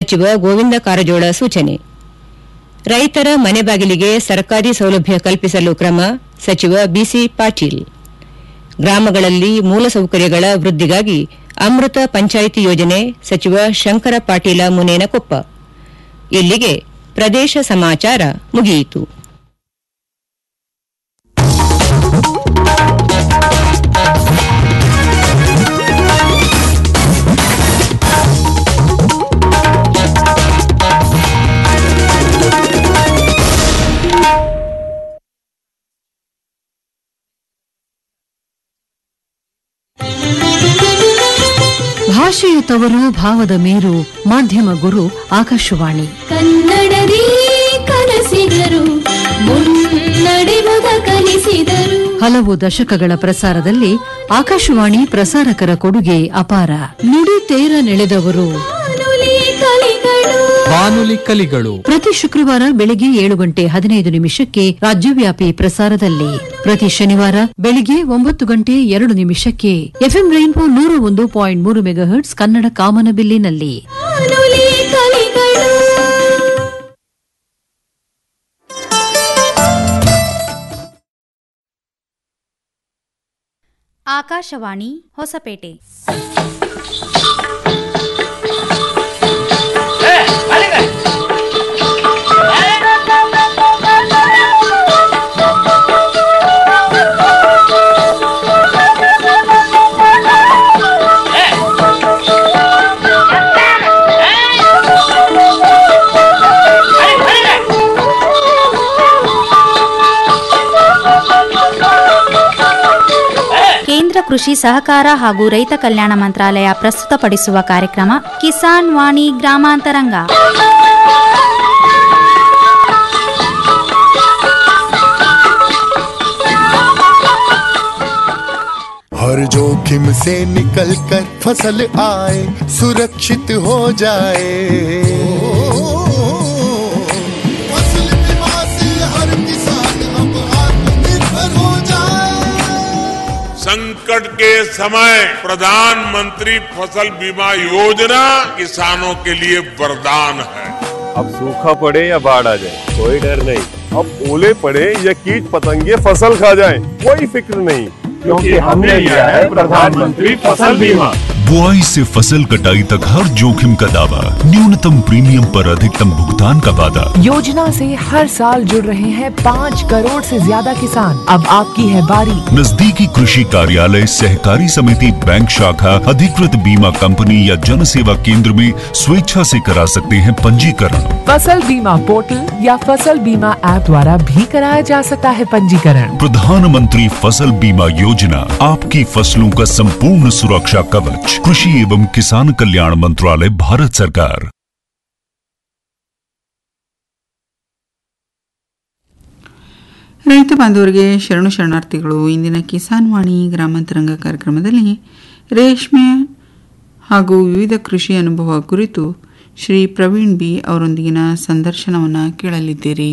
ಸಚಿವ ಗೋವಿಂದ ಕಾರಜೋಳ ಸೂಚನೆ ರೈತರ ಮನೆ ಬಾಗಿಲಿಗೆ ಸರ್ಕಾರಿ ಸೌಲಭ್ಯ ಕಲ್ಪಿಸಲು ಕ್ರಮ ಸಚಿವ ಬಿಸಿ ಪಾಟೀಲ್ ಗ್ರಾಮಗಳಲ್ಲಿ ಮೂಲಸೌಕರ್ಯಗಳ ವೃದ್ಧಿಗಾಗಿ ಅಮೃತ ಪಂಚಾಯಿತಿ ಯೋಜನೆ ಸಚಿವ ಶಂಕರ ಪಾಟೀಲ ಮುನೇನಕೊಪ್ಪ ಇಲ್ಲಿಗೆ ಪ್ರದೇಶ ಸಮಾಚಾರ ಮುಗಿಯಿತು ಭಾಷೆಯ ತವರು ಭಾವದ ಮೇರು ಮಾಧ್ಯಮ ಗುರು ಆಕಾಶವಾಣಿ ಕನ್ನಡದಿ ಕನಸಿದರು ಮುನ್ನಡೆಯುವ ಕಲಿಸಿದರು ಹಲವು ದಶಕಗಳ ಪ್ರಸಾರದಲ್ಲಿ ಆಕಾಶವಾಣಿ ಪ್ರಸಾರಕರ ಕೊಡುಗೆ ಅಪಾರ ನುಡಿ ತೇರ ನೆಳೆದವರು ಬಾನುಲಿ ಕಲಿಗಳು ಬಾನುಲಿ ಕಲಿಗಳು ಪ್ರತಿ ಶುಕ್ರವಾರ ಬೆಳಿಗ್ಗೆ ಏಳು ಗಂಟೆ ಹದಿನೈದು ನಿಮಿಷಕ್ಕೆ ರಾಜ್ಯವ್ಯಾಪಿ ಪ್ರಸಾರದಲ್ಲಿ ಪ್ರತಿ ಶನಿವಾರ ಬೆಳಿಗ್ಗೆ ಒಂಬತ್ತು ಗಂಟೆ ಎರಡು ನಿಮಿಷಕ್ಕೆ ಎಫ್ಎಂ ರೈನ್ಬೋ ನೂರ ಒಂದು ಪಾಯಿಂಟ್ ಮೂರು ಮೆಗಾಹರ್ಟ್ಸ್ ಕನ್ನಡ ಕಾಮನಬಿಲ್ಲಿನಲ್ಲಿ ಬಾನುಲಿ ಕಲಿಗಳು ಆಕಾಶವಾಣಿ ಹೊಸಪೇಟೆ ಕೇಂದ್ರ ಕೃಷಿ ಸಹಕಾರ ಹಾಗೂ ರೈತ ಕಲ್ಯಾಣ ಮಂತ್ರಾಲಯ ಪ್ರಸ್ತುತಪಡಿಸುವ ಕಾರ್ಯಕ್ರಮ ಕಿಸಾನ್ ವಾಣಿ ಗ್ರಾಮಾಂತರಂಗ हर जोखिम से निकल कर फसल आए सुरक्षित हो जाए फसल बीमा से हर किसान अब आत्मनिर्भर हो जाए संकट के समय प्रधानमंत्री फसल बीमा योजना किसानों के लिए वरदान है अब सूखा पड़े या बाढ़ आ जाए कोई डर नहीं अब ओले पड़े या कीट पतंगे फसल खा जाए कोई फिक्र नहीं क्योंकि हमने लिया है प्रधानमंत्री फसल बीमा बुआई से फसल कटाई तक हर जोखिम का दावा न्यूनतम प्रीमियम पर अधिकतम भुगतान का वादा योजना से हर साल जुड़ रहे हैं पाँच करोड़ से ज्यादा किसान अब आपकी है बारी नजदीकी कृषि कार्यालय सहकारी समिति बैंक शाखा अधिकृत बीमा कंपनी या जन सेवा केंद्र में स्वेच्छा से करा सकते हैं पंजीकरण फसल बीमा पोर्टल या फसल बीमा ऐप द्वारा भी कराया जा सकता है पंजीकरण प्रधानमंत्री फसल बीमा योजना आपकी फसलों का संपूर्ण सुरक्षा कवच कृषि एवं किसान कल्याण मंत्रालय भारत सरकार ರೈತ ಬಾಂಧವರಿಗೆ ಶರಣು ಶರಣಾರ್ಥಿಗಳು ಇಂದಿನ ಕಿಸಾನ್ ವಾಣಿ ಗ್ರಾಮಾಂತರಂಗ ಕಾರ್ಯಕ್ರಮದಲ್ಲಿ ರೇಷ್ಮೆ ಹಾಗೂ ವಿವಿಧ ಕೃಷಿ ಅನುಭವ ಕುರಿತು ಶ್ರೀ ಪ್ರವೀಣ್ ಬಿ ಅವರೊಂದಿಗಿನ ಸಂದರ್ಶನವನ್ನು ಕೇಳಲಿದ್ದೀರಿ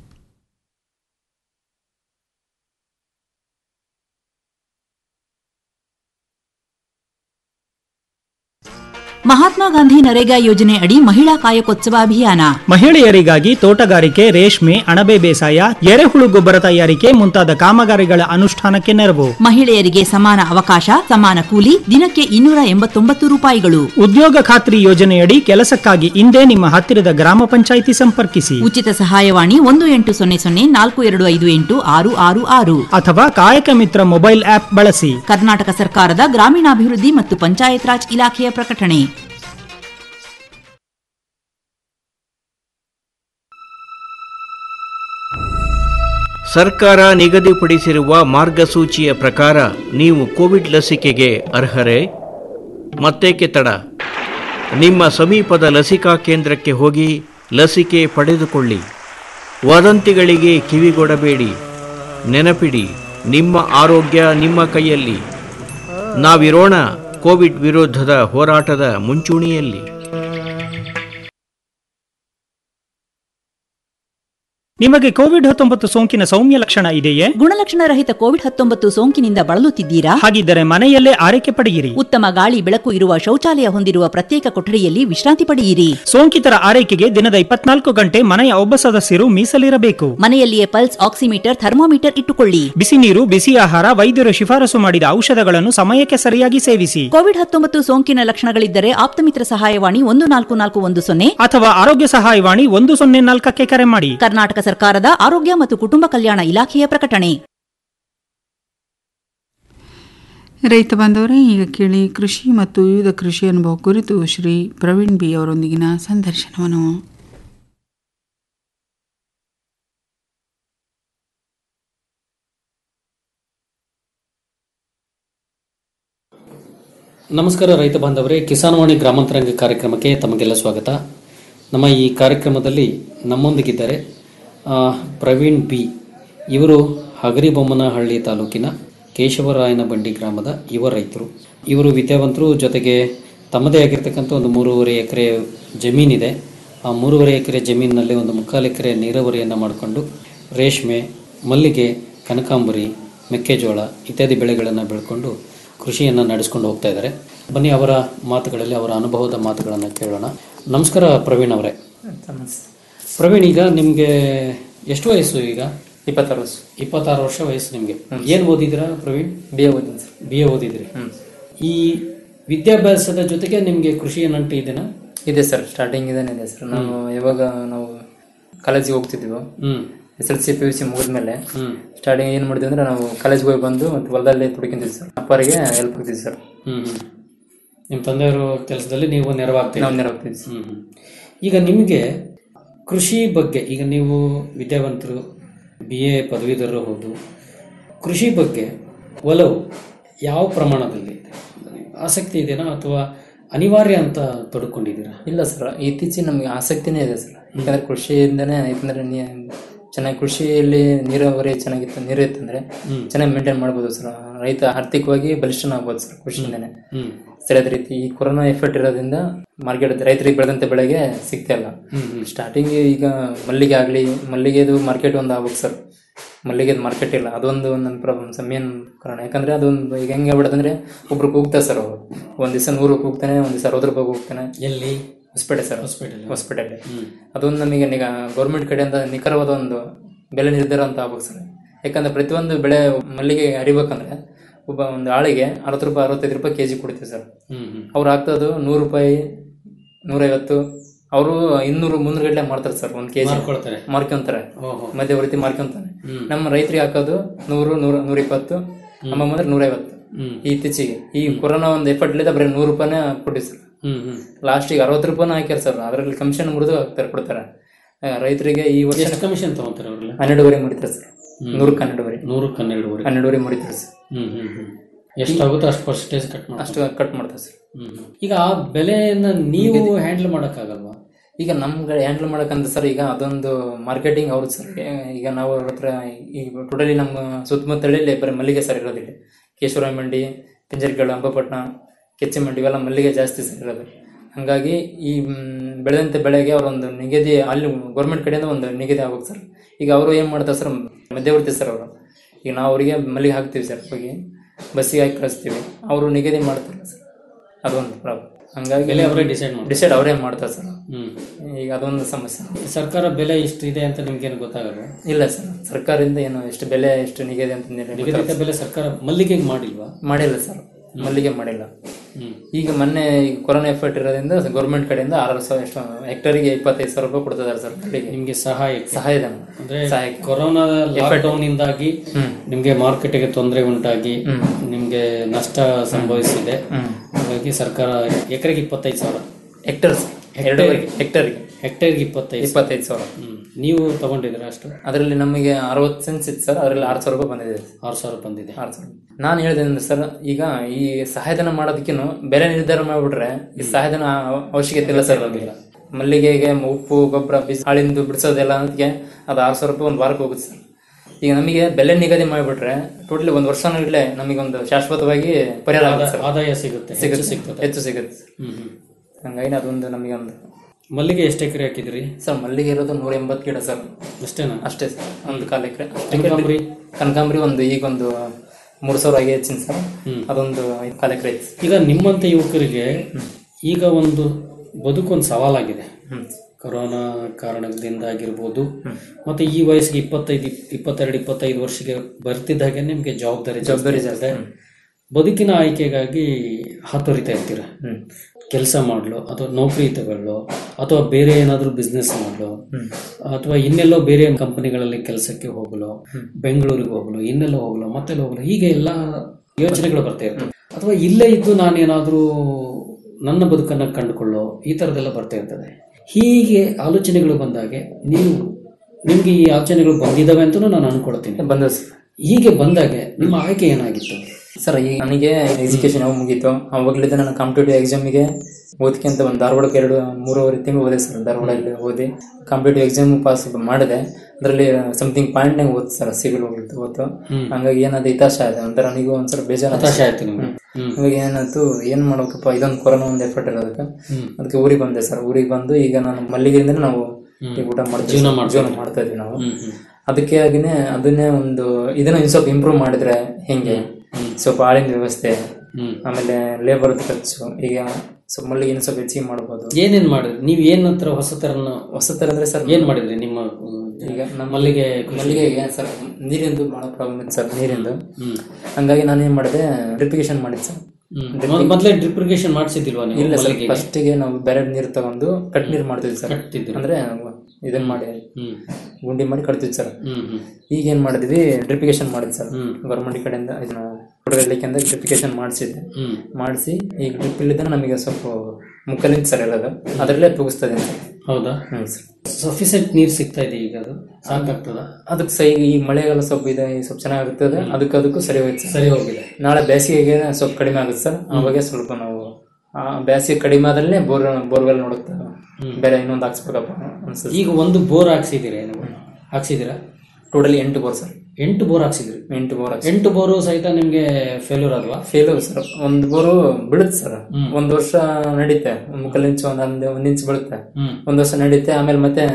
ಮಹಾತ್ಮ ಗಾಂಧಿ ನರೇಗಾ ಯೋಜನೆ ಅಡಿ ಮಹಿಳಾ ಕಾಯಕೋತ್ಸವ ಅಭಿಯಾನ ಮಹಿಳೆಯರಿಗಾಗಿ ತೋಟಗಾರಿಕೆ ರೇಷ್ಮೆ ಅಣಬೆ ಬೇಸಾಯ ಎರೆಹುಳು ಗೊಬ್ಬರ ತಯಾರಿಕೆ ಮುಂತಾದ ಕಾಮಗಾರಿಗಳ ಅನುಷ್ಠಾನಕ್ಕೆ ನೆರವು ಮಹಿಳೆಯರಿಗೆ ಸಮಾನ ಅವಕಾಶ ಸಮಾನ ಕೂಲಿ ದಿನಕ್ಕೆ ಇನ್ನೂರ ಎಂಬತ್ತೊಂಬತ್ತು ರೂಪಾಯಿಗಳು ಉದ್ಯೋಗ ಖಾತ್ರಿ ಯೋಜನೆಯಡಿ ಕೆಲಸಕ್ಕಾಗಿ ಇಂದೇ ನಿಮ್ಮ ಹತ್ತಿರದ ಗ್ರಾಮ ಪಂಚಾಯಿತಿ ಸಂಪರ್ಕಿಸಿ ಉಚಿತ ಸಹಾಯವಾಣಿ ಒಂದು ಎಂಟು ಸೊನ್ನೆ ಸೊನ್ನೆ ನಾಲ್ಕು ಎರಡು ಐದು ಎಂಟು ಆರು ಆರು ಆರು ಅಥವಾ ಕಾಯಕ ಮಿತ್ರ ಮೊಬೈಲ್ ಆಪ್ ಬಳಸಿ ಕರ್ನಾಟಕ ಸರ್ಕಾರದ ಗ್ರಾಮೀಣಾಭಿವೃದ್ಧಿ ಮತ್ತು ಪಂಚಾಯತ್ ರಾಜ್ ಇಲಾಖೆಯ ಪ್ರಕಟಣೆ ಸರ್ಕಾರ ನಿಗದಿಪಡಿಸಿರುವ ಮಾರ್ಗಸೂಚಿಯ ಪ್ರಕಾರ ನೀವು ಕೋವಿಡ್ ಲಸಿಕೆಗೆ ಅರ್ಹರೇ ಮತ್ತೇಕೆ ತಡ ನಿಮ್ಮ ಸಮೀಪದ ಲಸಿಕಾ ಕೇಂದ್ರಕ್ಕೆ ಹೋಗಿ ಲಸಿಕೆ ಪಡೆದುಕೊಳ್ಳಿ ವದಂತಿಗಳಿಗೆ ಕಿವಿಗೊಡಬೇಡಿ ನೆನಪಿಡಿ ನಿಮ್ಮ ಆರೋಗ್ಯ ನಿಮ್ಮ ಕೈಯಲ್ಲಿ ನಾವಿರೋಣ ಕೋವಿಡ್ ವಿರುದ್ಧದ ಹೋರಾಟದ ಮುಂಚೂಣಿಯಲ್ಲಿ ನಿಮಗೆ ಕೋವಿಡ್ ಹತ್ತೊಂಬತ್ತು ಸೋಂಕಿನ ಸೌಮ್ಯ ಲಕ್ಷಣ ಇದೆಯೇ ಗುಣಲಕ್ಷಣ ರಹಿತ ಕೋವಿಡ್ ಹತ್ತೊಂಬತ್ತು ಸೋಂಕಿನಿಂದ ಬಳಲುತ್ತಿದ್ದೀರಾ ಹಾಗಿದ್ದರೆ ಮನೆಯಲ್ಲೇ ಆರೈಕೆ ಪಡೆಯಿರಿ ಉತ್ತಮ ಗಾಳಿ ಬೆಳಕು ಇರುವ ಶೌಚಾಲಯ ಹೊಂದಿರುವ ಪ್ರತ್ಯೇಕ ಕೊಠಡಿಯಲ್ಲಿ ವಿಶ್ರಾಂತಿ ಪಡೆಯಿರಿ ಸೋಂಕಿತರ ಆರೈಕೆಗೆ ದಿನದ ಇಪ್ಪತ್ನಾಲ್ಕು ಗಂಟೆ ಮನೆಯ ಒಬ್ಬ ಸದಸ್ಯರು ಮೀಸಲಿರಬೇಕು ಮನೆಯಲ್ಲಿಯೇ ಪಲ್ಸ್ ಆಕ್ಸಿಮೀಟರ್ ಥರ್ಮೋಮೀಟರ್ ಇಟ್ಟುಕೊಳ್ಳಿ ಬಿಸಿ ನೀರು ಬಿಸಿ ಆಹಾರ ವೈದ್ಯರು ಶಿಫಾರಸು ಮಾಡಿದ ಔಷಧಗಳನ್ನು ಸಮಯಕ್ಕೆ ಸರಿಯಾಗಿ ಸೇವಿಸಿ ಕೋವಿಡ್ ಹತ್ತೊಂಬತ್ತು ಸೋಂಕಿನ ಲಕ್ಷಣಗಳಿದ್ದರೆ ಆಪ್ತಮಿತ್ರ ಸಹಾಯವಾಣಿ ಒಂದು ನಾಲ್ಕು ನಾಲ್ಕು ಒಂದು ಸೊನ್ನೆ ಅಥವಾ ಆರೋಗ್ಯ ಸಹಾಯವಾಣಿ ಒಂದು ಸೊನ್ನೆ ನಾಲ್ಕಕ್ಕೆ ಕರೆ ಮಾಡಿ ಕರ್ನಾಟಕ ಸರ್ಕಾರದ ಆರೋಗ್ಯ ಮತ್ತು ಕುಟುಂಬ ಕಲ್ಯಾಣ ಇಲಾಖೆಯ ಪ್ರಕಟಣೆ ರೈತ ಬಾಂಧವರೇ ಈಗ ಕೇಳಿ ಕೃಷಿ ಮತ್ತು ವಿವಿಧ ಕೃಷಿ ಅನುಭವ ಕುರಿತು ಶ್ರೀ ಪ್ರವೀಣ್ ಬಿ ಅವರೊಂದಿಗಿನ ಸಂದರ್ಶನವನ್ನು ನಮಸ್ಕಾರ ರೈತ ಬಾಂಧವರೇ ಕಿಸಾನ್ವಾಣಿ ಗ್ರಾಮಾಂತರಂಗ ಕಾರ್ಯಕ್ರಮಕ್ಕೆ ತಮಗೆಲ್ಲ ಸ್ವಾಗತ ನಮ್ಮ ಈ ಕಾರ್ಯಕ್ರಮದಲ್ಲಿ ನಮ್ಮೊಂದಿಗಿದ್ದಾರೆ ಆ, ಪ್ರವೀಣ್ ಬಿ ಇವರು ಹಗರಿಬೊಮ್ಮನಹಳ್ಳಿ ತಾಲೂಕಿನ ಕೇಶವರಾಯನ ಬಂಡಿ ಗ್ರಾಮದ ಯುವ ರೈತರು ಇವರು ವಿದ್ಯಾವಂತರು ಜೊತೆಗೆ ತಮ್ಮದೇ ಆಗಿರ್ತಕ್ಕಂಥ ಒಂದು ಮೂರುವರೆ ಎಕರೆ ಜಮೀನಿದೆ ಆ ಮೂರುವರೆ ಎಕರೆ ಜಮೀನಿನಲ್ಲಿ ಒಂದು ಮುಕ್ಕಾಲು ಎಕರೆ ನೀರಾವರಿಯನ್ನು ಮಾಡಿಕೊಂಡು ರೇಷ್ಮೆ ಮಲ್ಲಿಗೆ ಕನಕಾಂಬರಿ ಮೆಕ್ಕೆಜೋಳ ಇತ್ಯಾದಿ ಬೆಳೆಗಳನ್ನು ಬೆಳ್ಕೊಂಡು ಕೃಷಿಯನ್ನು ನಡೆಸ್ಕೊಂಡು ಹೋಗ್ತಾ ಇದ್ದಾರೆ ಬನ್ನಿ ಅವರ ಮಾತುಗಳಲ್ಲಿ ಅವರ ಅನುಭವದ ಮಾತುಗಳನ್ನು ಕೇಳೋಣ ನಮಸ್ಕಾರ ಪ್ರವೀಣ್ ಅವರೇ ಪ್ರವೀಣ್ ಈಗ ನಿಮಗೆ ಎಷ್ಟು ವಯಸ್ಸು ಈಗ ಇಪ್ಪತ್ತಾರು ವರ್ಷ ಇಪ್ಪತ್ತಾರು ವರ್ಷ ವಯಸ್ಸು ನಿಮಗೆ ಏನು ಓದಿದ್ದೀರಾ ಪ್ರವೀಣ್ ಬಿ ಎ ಓದಿನಿ ಸರ್ ಬಿ ಎ ಓದಿದ್ರಿ ಈ ವಿದ್ಯಾಭ್ಯಾಸದ ಜೊತೆಗೆ ನಿಮಗೆ ಕೃಷಿಯ ನಂಟು ಇದೆನಾ ಇದೆ ಸರ್ ಸ್ಟಾರ್ಟಿಂಗ್ ಇದೇನೆ ಇದೆ ಸರ್ ನಾವು ಯಾವಾಗ ನಾವು ಕಾಲೇಜಿಗೆ ಹೋಗ್ತಿದ್ವಿ ಹ್ಮ್ S L C P U C ಮುಗಿದ್ಮೇಲೆ ಹ್ಮ್ ಸ್ಟಾರ್ಟಿಂಗ್ ಏನ್ ಮಾಡಿದ್ವಿ ಅಂದ್ರೆ ನಾವು ಕಾಲೇಜ್ಗೆ ಹೋಗಿ ಬಂದು ಮತ್ತೆ ಹೊಲದಲ್ಲಿ ದುಡ್ಕೊಂತೀವಿ ಸರ್ ಅಪ್ಪರಿಗೆ ಹೆಲ್ಪ್ ಆಗ್ತಿದ್ವಿ ಸರ್ ಹ್ಮ್ ಹ್ಮ್ ನಿಮ್ಮ ತಂದೆಯವರು ಕೆಲಸದಲ್ಲಿ ನೀವು ನೆರವಾಗ್ತೀವಿ ನಾವು ನೆರವಾಗ್ತಿದ್ವಿ ಹ್ಮ್ ಹ್ಮ್. ಈಗ ನಿಮಗೆ ಕೃಷಿ ಬಗ್ಗೆ ಈಗ ನೀವು ವಿದ್ಯಾವಂತರು ಬಿ ಎ ಪದವೀಧರರು ಹೌದು ಕೃಷಿ ಬಗ್ಗೆ ಒಲವು ಯಾವ ಪ್ರಮಾಣದಲ್ಲಿ ಇದೆ? ಆಸಕ್ತಿ ಇದೆನಾ ಅಥವಾ ಅನಿವಾರ್ಯ ಅಂತ ತೊಡ್ಕೊಂಡಿದ್ದೀರಾ ಇಲ್ಲ ಸರ್ ಇತ್ತೀಚೆಗೆ ನಮಗೆ ಆಸಕ್ತಿನೇ ಇದೆ ಸರ್ ಯಾಕಂದ್ರೆ ಕೃಷಿಯಿಂದನೇ ಯಾಕಂದ್ರೆ ನೀ- ಚೆನ್ನಾಗಿ ಕೃಷಿಯಲ್ಲಿ ನೀರಾವರಿ ಚೆನ್ನಾಗಿತ್ತು ನೀರು ಇತ್ತಂದ್ರೆ ಹ್ಮ್. ಚೆನ್ನಾಗಿ ಮೇಂಟೈನ್ ಮಾಡ್ಬೋದು ಸರ್ ರೈತ ಆರ್ಥಿಕವಾಗಿ ಬಲಿಷ್ಠನಾಗ್ಬೋದು ಸರ್ ಕೃಷಿಯಿಂದನೇ ಹ್ಮ್ ಸರಿಯಾದ ರೀತಿ ಈ ಕೊರೋನಾ ಎಫೆಕ್ಟ್ ಇರೋದ್ರಿಂದ ಮಾರ್ಕೆಟ್ ರೈತರಿಗೆ ಬೆಳೆದಂತ ಬೆಳೆಗೆ ಸಿಗ್ತಾ ಇಲ್ಲ ಹ್ಮ್ ಹ್ಮ್. ಸ್ಟಾರ್ಟಿಂಗ್ ಈಗ ಮಲ್ಲಿಗೆ ಆಗಲಿ ಮಲ್ಲಿಗೆದು ಮಾರ್ಕೆಟ್ ಒಂದು ಆಗ್ಬೇಕು ಸರ್ ಮಲ್ಲಿಗೆದು ಮಾರ್ಕೆಟ್ ಇಲ್ಲ ಅದೊಂದು ನನ್ನ ಪ್ರಾಬ್ಲಮ್ ಸರ್ ಮೇನ್ ಕಾರಣ ಯಾಕಂದ್ರೆ ಅದೊಂದು ಈಗ ಹೆಂಗೆ ಆಗ್ಬಿಡುತ್ತಂದ್ರೆ ಒಬ್ರು ಕೂಗ್ತಾರೆ ಸರ್ ಅವರು ಒಂದ್ ದಿವಸ ನೂರು ಕೂಗ್ತಾನೆ ಒಂದ್ ದಿವಸ ಅರವತ್ತು ರೂಪಾಯಿ ಕೂಗ್ತಾನೆ ಎಲ್ಲಿ ಹೊಸಪೇಟೆ ಸರ್ ಹೊಸಪೇಟೆ ಹೊಸಪೇಟೆ ಹ್ಮ್. ಅದೊಂದು ನಮಗೆ ಈಗ ಗೌರ್ಮೆಂಟ್ ಕಡೆಯಿಂದ ನಿಖರವಾದ ಒಂದು ಬೆಲೆ ನಿರ್ಧಾರ ಅಂತ ಆಗ್ಬೇಕು ಸರ್ ಯಾಕಂದ್ರೆ ಪ್ರತಿಯೊಂದು ಬೆಳೆ ಮಲ್ಲಿಗೆ ಹರಿಬೇಕಂದ್ರೆ ಒಬ್ಬ ಒಂದು ಆಳಿಗೆ ಅರವತ್ತು ರೂಪಾಯಿ ಅರವತ್ತೈದು ರೂಪಾಯಿ ಕೆಜಿ ಕೊಡ್ತೀವಿ ಸರ್ ಹ್ಮ್ ಹ್ಮ್ ಅವ್ರು ಹಾಕ್ತದ್ದು ನೂರು ರೂಪಾಯಿ ನೂರೈವತ್ತು ಅವರು ಇನ್ನೂರು ಮುನ್ನೂರು ಗಂಟೆ ಮಾಡ್ತಾರೆ ಸರ್ ಒಂದು ಕೆಜಿ ಮಾರ್ಕೊಳ್ತಾರೆ. ಮಾರ್ಕೊಂತಾರೆ ಓಹೋ. ಮಧ್ಯವರ್ತಿ ಮಾರ್ಕೊಂತಾನೆ ಹ್ಮ್. ನಮ್ಮ ರೈತರಿಗೆ ಹಾಕೋದು ನೂರು ನೂರ ನೂರ ಇಪ್ಪತ್ತು ಅಮ್ಮಮ್ಮ ಅಂದ್ರೆ ನೂರೈವತ್ತು ಹ್ಮ್. ಈ ಇತ್ತೀಚೆಗೆ ಈ ಕೊರೋನಾ ಒಂದು ಎಫರ್ಟ್ ಇಲ್ಲದ ಬರೀ ನೂರು ರೂಪಾಯಿನೇ ಕೊಟ್ಟಿವಿ ಸರ್ ಹ್ಮ್ ಹ್ಮ್ ಲಾಸ್ಟಿಗೆ ಅರವತ್ತು ರೂಪಾಯಿನ ಹಾಕ್ಯಾರ ಸರ್ ಅದರಲ್ಲಿ ಕಮಿಷನ್ ಮುರಿದು ಹಾಕ್ತಾರೆ ಕೊಡ್ತಾರೆ ಆ, ರೈತರಿಗೆ ಈ ವರ್ಷ ಎಷ್ಟು ಕಮಿಷನ್ ತಗೊಂತಾರೆ ಅವ್ರೆಲ್ಲ ಹನ್ನೆರಡುವರೆ ಮುಡಿತಾರೆ ಸರ್ ಹ್ಮ್. ನೂರಕ್ಕೆ ಹನ್ನೆರಡುವರೆ ನೂರಕ್ಕೆ ಹನ್ನೆರಡುವರೆ ಹನ್ನೆರಡುವರೆ ಮುಡಿತಾರೆ ಸರ್ ಹ್ಮ್ ಹ್ಮ್ ಹ್ಮ್ ಎಷ್ಟಾಗುತ್ತೋ ಅಷ್ಟು ಪರ್ಸೆಂಟೇಜ್ ಕಟ್ ಮಾಡಿ ಅಷ್ಟು ಕಟ್ ಮಾಡ್ತಾರೆ ಸರ್ ಹ್ಮ್ ಹ್ಮ್. ಈಗ ಆ ಬೆಲೆಯನ್ನ ನೀವು ಹ್ಯಾಂಡಲ್ ಮಾಡಕ್ಕಾಗಲ್ವಾ ಈಗ ನಮ್ಗೆ ಹ್ಯಾಂಡಲ್ ಮಾಡಕ್ಕಂತ ಸರ್ ಈಗ ಅದೊಂದು ಮಾರ್ಕೆಟಿಂಗ್ ಅವ್ರದ್ದು ಸರ್ ಈಗ ನಾವು ಅವ್ರ ಹತ್ರ ಈಗ ಟೋಟಲಿ ನಮ್ಮ ಸುತ್ತಮುತ್ತಲಲ್ಲಿ ಬರೀ ಮಲ್ಲಿಗೆ ಸರ್ ಇರೋದಿಲ್ಲ ಕೇಶವರಾಯ ಮಂಡಿ ಪಿಂಜರಿಗಳು ಅಂಬಪಟ್ಟಣ ಕೆಚ್ಚೆ ಮಂಡಿ ಇವೆಲ್ಲ ಮಲ್ಲಿಗೆ ಜಾಸ್ತಿ ಸರ್ ಇರೋದು ಹಂಗಾಗಿ ಈ ಮ್, ಬೆಳೆದಂಥ ಬೆಳೆಗೆ ಅವರೊಂದು ನಿಗದಿ ಅಲ್ಲಿ ಗೌರ್ಮೆಂಟ್ ಕಡೆಯಿಂದ ಒಂದು ನಿಗದಿ ಆಗ್ಬೇಕು ಸರ್ ಈಗ ಅವರು ಏನು ಮಾಡ್ತಾರೆ ಸರ್ ಮಧ್ಯವರ್ತಿ ಸರ್ ಅವರು ಈಗ ನಾವು ಅವರಿಗೆ ಮಲ್ಲಿಗೆ ಹಾಕ್ತೀವಿ ಸರ್ ಹೋಗಿ ಬಸ್ಸಿಗೆ ಹಾಕಿ ಕಳಿಸ್ತೀವಿ ಅವರು ನಿಗದಿ ಮಾಡ್ತಾರೆ ಸರ್ ಅದೊಂದು ಪ್ರಾಬ್ಲಮ್ ಹಂಗಾಗಿ ಬೆಲೆ ಅವರೇ decide ಮಾಡ್ತಾರೆ. ಡಿಸೈಡ್ ಅವರೇ ಮಾಡ್ತಾರೆ ಸರ್ ಹ್ಮ್ ಈಗ ಅದೊಂದು ಸಮಸ್ಯೆ ಸರ್ಕಾರ ಬೆಲೆ ಇಷ್ಟು ಇದೆ ಅಂತ ನಿಮ್ಗೇನು ಗೊತ್ತಾಗಲ್ವಾ ಇಲ್ಲ ಸರ್ ಸರ್ಕಾರದಿಂದ ಏನು ಎಷ್ಟು ಬೆಲೆ ಎಷ್ಟು ನಿಗದಿ ಅಂತ ನಿಗದಿತ ಬೆಲೆ ಸರ್ಕಾರ ಮಲ್ಲಿಗೆಗೆ ಮಾಡಿಲ್ವಾ ಮಾಡಿಲ್ಲ ಸರ್ ಮಲ್ಲಿಗೆ ಮಾಡಿಲ್ಲ ಹ್ಮ್. ಈಗ ಮೊನ್ನೆ ಈಗ ಕೊರೋನಾ ಎಫೆಕ್ಟ್ ಇರೋದ್ರಿಂದ ಗೌರ್ಮೆಂಟ್ ಕಡೆಯಿಂದ ಆರು ಸಾವಿರ ಎಷ್ಟು ಹೆಕ್ಟರ್ಗೆ ಇಪ್ಪತ್ತೈದು ಸಾವಿರ ರೂಪಾಯಿ ಕೊಡ್ತಿದ್ದಾರೆ ಸರ್ ಮಲ್ಲಿಗೆ ನಿಮ್ಗೆ ಸಹಾಯ ಸಹಾಯಧನ ಅಂದ್ರೆ ಸಹಾಯಕ್ಕೆ. Corona Effect. ಲಾಕ್ಡೌನ್ ಇಂದಾಗಿ ಹ್ಮ್. ನಿಮ್ಗೆ ಮಾರ್ಕೆಟ್ಗೆ ತೊಂದರೆ ಉಂಟಾಗಿ ಹ್ಮ್. ನಿಮ್ಗೆ ನಷ್ಟ ಸಂಭವಿಸಿದೆ ಹ್ಮ್. ಹಾಗಾಗಿ ಸರ್ಕಾರ ಎಕರೆಗೆ ಇಪ್ಪತ್ತೈದು ಸಾವಿರ ಹೆಕ್ಟರ್ ಎರಡೂವರೆ ಹೆಕ್ಟರ್ಗೆ ಹೆಕ್ಟೇರ್ಗೆ ಇಪ್ಪತ್ತೈದು ಇಪ್ಪತ್ತೈದು ಸಾವಿರ ಹ್ಮ್. ನೀವು ತಗೊಂಡಿದ್ರ ಅಷ್ಟು ಅದರಲ್ಲಿ ನಮಗೆ ಅರವತ್ತು ಸೆನ್ಸ್ ಇತ್ತು ಸರ್ ಅದರಲ್ಲಿ ಆರು ಸಾವಿರ ರೂಪಾಯಿ ಬಂದಿದೆ ಆರು ಸಾವಿರ ಬಂದಿದೆ ಆರು ಸಾವಿರ ನಾನು ಹೇಳಿದೆ ಅಂದ್ರೆ ಸರ್ ಈಗ ಈ ಸಹಾಯಧನ ಮಾಡೋದಕ್ಕಿಂತ ಬೆಲೆ ನಿರ್ಧಾರ ಮಾಡ್ಬಿಟ್ರೆ ಈ ಸಹಾಯಧನ ಅವ- ಅವಶ್ಯಕತೆ ಇಲ್ಲ ಸರ್ ನಮಗೆ ಮಲ್ಲಿಗೆಗೆ ಉಪ್ಪು ಗೊಬ್ಬರ ಬೀಜ ಹಾಳಿಂದು ಬಿಡಿಸೋದೆಲ್ಲ ಅನ್ನೋದಕ್ಕೆ ಅದು ಆರು ಸಾವಿರ ರೂಪಾಯಿ ಒಂದು ವಾರಕ್ಕೆ ಹೋಗುತ್ತೆ ಸರ್ ಈಗ ನಮಗೆ ಬೆಲೆ ನಿಗದಿ ಮಾಡಿಬಿಟ್ರೆ ಟೋಟಲಿ ಒಂದು ವರ್ಷನಲ್ಲೇ ನಮಗೆ ಒಂದು ಶಾಶ್ವತವಾಗಿ ಪರಿಹಾರ ಆಗುತ್ತೆ ಸರ್ ಆದಾಯ ಸಿಗುತ್ತೆ ಹೆಚ್ಚು ಸಿಗುತ್ತೆ ಸಿಗ್ತದೆ ಹೆಚ್ಚು ಸಿಗುತ್ತೆ ಸರ್ ಹ್ಮ್ ಹ್ಮ್. ಹಂಗಾಗಿ ಅದೊಂದು ನಮಗೆ ಒಂದು ಮಲ್ಲಿಗೆ ಎಷ್ಟು ಎಕರೆ ಹಾಕಿದ್ರಿ ಸರ್ ಮಲ್ಲಿಗೆ ಇರೋದು ನೂರ ಎಂಬತ್ತು ಗಿಡ ಸರ್ ಅಷ್ಟೇನಾ ಅಷ್ಟೇ ಸರ್ ಒಂದು ಕಾಲು ಎಕರೆ ಕನಕಾಂಬರಿ? ಕನಕಾಂಬರಿ ಒಂದು ಈಗ ಒಂದು ಮೂರು ಸಾವಿರ ಆಗಿ ಹೆಚ್ಚಿನ ಸರ್ ಹ್ಮ್. ಅದೊಂದು ಐದು ಕಾಲು ಎಕರೆ ಐತಿ ಈಗ ನಿಮ್ಮಂತ ಯುವಕರಿಗೆ ಈಗ ಒಂದು ಬದುಕೊಂದು ಸವಾಲಾಗಿದೆ ಕೊರೋನಾ ಕಾರಣದಿಂದ ಆಗಿರ್ಬೋದು ಮತ್ತೆ ಈ ವಯಸ್ಸಿಗೆ ಇಪ್ಪತ್ತೈದು ಇಪ್ಪತ್ತೆರಡು ಇಪ್ಪತ್ತೈದು ವರ್ಷಕ್ಕೆ ಬರ್ತಿದ್ದ ಹಾಗೆ ನಿಮ್ಗೆ ಜವಾಬ್ದಾರಿ ಜವಾಬ್ದಾರಿ ಜಾಸ್ತಿ ಇರ್ತದೆ. ಬದುಕಿನ ಆಯ್ಕೆಗಾಗಿ ಹಾತೊರಿತಾ ಇರ್ತೀರ ಹ್ಮ್. ಕೆಲಸ ಮಾಡಲು ಅಥವಾ ನೌಕರಿ ತಗೊಳ್ಳೋ ಅಥವಾ ಬೇರೆ ಏನಾದರೂ ಬಿಸ್ನೆಸ್ ಮಾಡಲು ಅಥವಾ ಇನ್ನೆಲ್ಲೋ ಬೇರೆ ಕಂಪನಿಗಳಲ್ಲಿ ಕೆಲಸಕ್ಕೆ ಹೋಗಲು ಬೆಂಗಳೂರಿಗೆ ಹೋಗಲು ಇನ್ನೆಲ್ಲೋ ಹೋಗಲು ಮತ್ತೆಲ್ಲ ಹೋಗಲು ಹೀಗೆ ಎಲ್ಲ ಯೋಚನೆಗಳು ಬರ್ತಾ ಇರ್ತವೆ ಅಥವಾ ಇಲ್ಲೇ ಇದ್ದು ನಾನೇನಾದರೂ ನನ್ನ ಬದುಕನ್ನು ಕಂಡುಕೊಳ್ಳೋ ಈ ಥರದ್ದೆಲ್ಲ ಬರ್ತಾ ಇರ್ತದೆ ಹೀಗೆ ಆಲೋಚನೆಗಳು ಬಂದಾಗೆ ನೀವು ನಿಮ್ಗೆ ಈ ಆಲೋಚನೆಗಳು ಬಂದಿದ್ದಾವೆ ಅಂತಲೂ ನಾನು ಅನ್ಕೊಳ್ತೀನಿ ಬಂದ ಹೀಗೆ ಬಂದಾಗೆ ನಿಮ್ಮ ಆಯ್ಕೆ ಏನಾಗಿತ್ತು ಸರ್ ಈಗ ನನಗೆ ಎಜುಕೇಶನ್ ಯಾವಾಗ ಮುಗೀತು ಅವಾಗಲಿದ್ದ ನಾನು ಕಾಂಪಿಟೇಟಿವ್ ಎಕ್ಸಾಮಿಗೆ ಓದ್ಕೊಂತ ಒಂದು ಧಾರವಾಡಕ್ಕೆ ಎರಡು ಮೂರುವರೆ ತಿಂಗಳು ಓದೆ ಸರ್ ಧಾರವಾಡಲ್ಲಿ ಓದಿ ಕಾಂಪಿಟೇಟಿವ್ ಎಕ್ಸಾಮ್ ಪಾಸ್ ಮಾಡಿದೆ ಅದರಲ್ಲಿ ಸಮಥಿಂಗ್ ಪಾಯಿಂಟ್ನಾಗ ಓದ್ ಸರ್ ಸಿವಿಲ್ ಹೋಗಿತ್ತು ಓದ್ತು ಹ್ಮ್. ಹಂಗಾಗಿ ಏನಾದ್ರು ಹಿತಾಶ ಆಯ್ತು ಒಂಥರ ನನಗೂ ಒಂದ್ಸಲ ಬೇಜಾರು ಹತಾಶ ಆಯ್ತು ನಿಮ್ಗೆ. ಹ್ಮ್. ಹಂಗಾಗಿ ಏನಾಯ್ತು ಏನ್ ಮಾಡ್ಬೇಕಪ್ಪ ಇದೊಂದು ಕೊರೋನಾ ಒಂದು ಎಫರ್ಟ್ ಇರೋದಕ್ಕೆ ಹ್ಮ್. ಅದಕ್ಕೆ ಊರಿಗೆ ಬಂದೆ ಸರ್ ಊರಿಗೆ ಬಂದು ಈಗ ನಾನು ಮಲ್ಲಿಗೆಯಿಂದ ನಾವು ಹ್ಮ್. ಈಗ ಊಟ ಮಾಡ್ತೀವಿ ಜೀವನ ಸರ್. ಮಾಡ್ತಾ ಜೀವನ ಇದ್ದೀವಿ. ಮಾಡ್ತಾ ಇದೀವಿ ನಾವು ಹ್ಮ್, ಹ್ಮ್. ಅದಕ್ಕೆ ಆಗಿನೇ ಅದನ್ನೇ ಒಂದು ಇದನ್ನ ಇನ್ನು ಸ್ವಲ್ಪ ಇಂಪ್ರೂವ್ ಮಾಡಿದ್ರೆ ಹೆಂಗೆ ಸ್ವಲ್ಪ ಆಳಿನ ವ್ಯವಸ್ಥೆ ಹ್ಮ್. ಆಮೇಲೆ ಲೇಬರ್ ಖರ್ಚು ಈಗ ಸ್ವಲ್ಪ ಮಲ್ಲಿಗೆ ಇನ್ನು ಸ್ವಲ್ಪ ಹೆಚ್ಚಿಗೆ ಮಾಡ್ಬೋದು ಏನೇನ್ ಮಾಡಿದ್ರಿ ನೀವ್ ಏನ್ ಹತ್ರ ಹೊಸ ತರನ ಹೊಸ ತರ ಅಂದ್ರೆ ಸರ್ ಏನ್ ಮಾಡಿದ್ರಿ ನಿಮ್ಮ ಹ್ಮ್, ಈಗ ನಮ್ಮ ಮಲ್ಲಿಗೆ ಕೃಷಿ? ಮಲ್ಲಿಗೆಗೆ ಸರ್ ನೀರಿಂದು ಬಹಳ ಪ್ರಾಬ್ಲಮ್ ಇತ್ತು ಸರ್ ನೀರಿಂದು ಹ್ಮ್. ಹಂಗಾಗಿ ನಾನು ಏನ್ ಮಾಡಿದೆ ಡ್ರಿಪಿಗೇಷನ್ ಮಾಡಿದ್ದು ಸರ್ ಹ್ಮ್. Drip- ಮೊದ್- ಮೊದ್ಲೇ ಡ್ರಿಪ್ ಇರಿಗೇಷನ್ ಮಾಡಿಸಿದಿಲ್ವಾ ನೀವು ಇಲ್ಲ ಸರ್ ಮಲ್ಲಿಗೆಗೆ? ಫಸ್ಟಿಗೆ ನಾವು ಬೇರೆ ನೀರು ತಗೊಂಡು ಕಟ್ ನೀರು ಮಾಡ್ತಿದ್ವಿ ಸರ್ ಕಟ್ತಿದ್ರು. ಅಂದ್ರೆ ಇದನ್ನ ಮಾಡಿ ಹ್ಮ್. ಗುಂಡಿ ಮಾಡಿ ಕಟ್ತಿದ್ವಿ ಸರ್ ಹ್ಮ್, ಹ್ಮ್. ಈಗ ಏನ್ ಮಾಡಿದ್ವಿ ಡ್ರಿಪಿಗೇಷನ್ ಮಾಡಿದ್ವಿ ಸರ್ ಹ್ಮ್. ಗೌರ್ಮೆಂಟ್ ಕಡೆಯಿಂದ ಇದನ್ನ ಕೊಡಗಲಿಕ್ಕಿಂದ ಡ್ರಿಪಿಗೇಷನ್ ಮಾಡಿಸಿದ್ದೆ ಹ್ಮ್. ಮಾಡಿಸಿ ಈಗ ಡ್ರಿಪ್ ಇಲ್ಲಿದ್ದ ನಮಗೆ ಸ್ವಲ್ಪ ಮುಕ್ಕಲಿಂದ ಸರ್ ಇರೋದು ಅದರಲ್ಲೇ ತೂಗಿಸ್ತದೆ ಸರ್ ಹೌದಾ ಹ್ಮ್ ಸರ್ ಸಫಿಸೆಂಟ್ ನೀರ್ ಸಿಗ್ತಾ ಇದೆ ಈಗ ಅದು ಸಾಕಾಗ್ತದ ಅದಕ್ಕೆ ಸೈ ಈ ಮಳೆಗಾಲ ಸ್ವಲ್ಪ ಇದೆ ಸ್ವಲ್ಪ ಚೆನ್ನಾಗಿರ್ತದೆ ಅದಕ್ಕೆ ಅದಕ್ಕೂ ಸರಿ ಹೋಯ್ತು ಸರ್ ಸರಿ ಹೋಗಿದೆ ನಾಳೆ ಬೇಸಿಗೆಗೆ ಸ್ವಲ್ಪ ಕಡಿಮೆ ಆಗುತ್ತೆ ಸರ್ ಅವಾಗ ಸ್ವಲ್ಪ ನಾವು ಆ ಬೇಸಿಗೆ ಕಡಿಮೆ ಆದ್ರಲ್ಲೇ ಬೋರ್ ಬೋರ್ವೆಲ್ ನೋಡುತ್ತೆ ಬೇರೆ ಇನ್ನೊಂದು ಹಾಕ್ಸ್ಬೇಕಪ್ಪ ಅನ್ಸುತ್ತೆ ಈಗ ಒಂದು ಬೋರ್ ಹಾಕ್ಸಿದ್ದೀರಾ ನೀವು ಹಾಕ್ಸಿದ್ದೀರಾ ಟೋಟಲಿ ಎಂಟು ಬೋರ್ ಸರ್ ಎಂಟು ಬೋರ್ ಹಾಕ್ಸಿದ್ರಿ ಎಂಟು ಬೋರ್ ಎಂಟು ಬೋರು ಸಹಿತ ನಿಮ್ಗೆ ಫೇಲ್ಯೂರ್ ಆದ್ವಾ ಫೇಲ್ ಸರ್ ಒಂದು ಬೋರು ಬಿಡುತ್ತೆ ಸರ್ ಹ್ಮ್. ಒಂದ್ ವರ್ಷ ನಡೀತೆ ಒಂದ್ ಮುಕ್ಕಲ್ ಇಂಚ್ ಒಂದ್ ಒಂದ್ ಒಂದ್ ಇಂಚ್ ಬೀಳುತ್ತೆ ಹ್ಮ್. ಒಂದ್ ವರ್ಷ ನಡೀತೆ ಆಮೇಲೆ ಮತ್ತೆ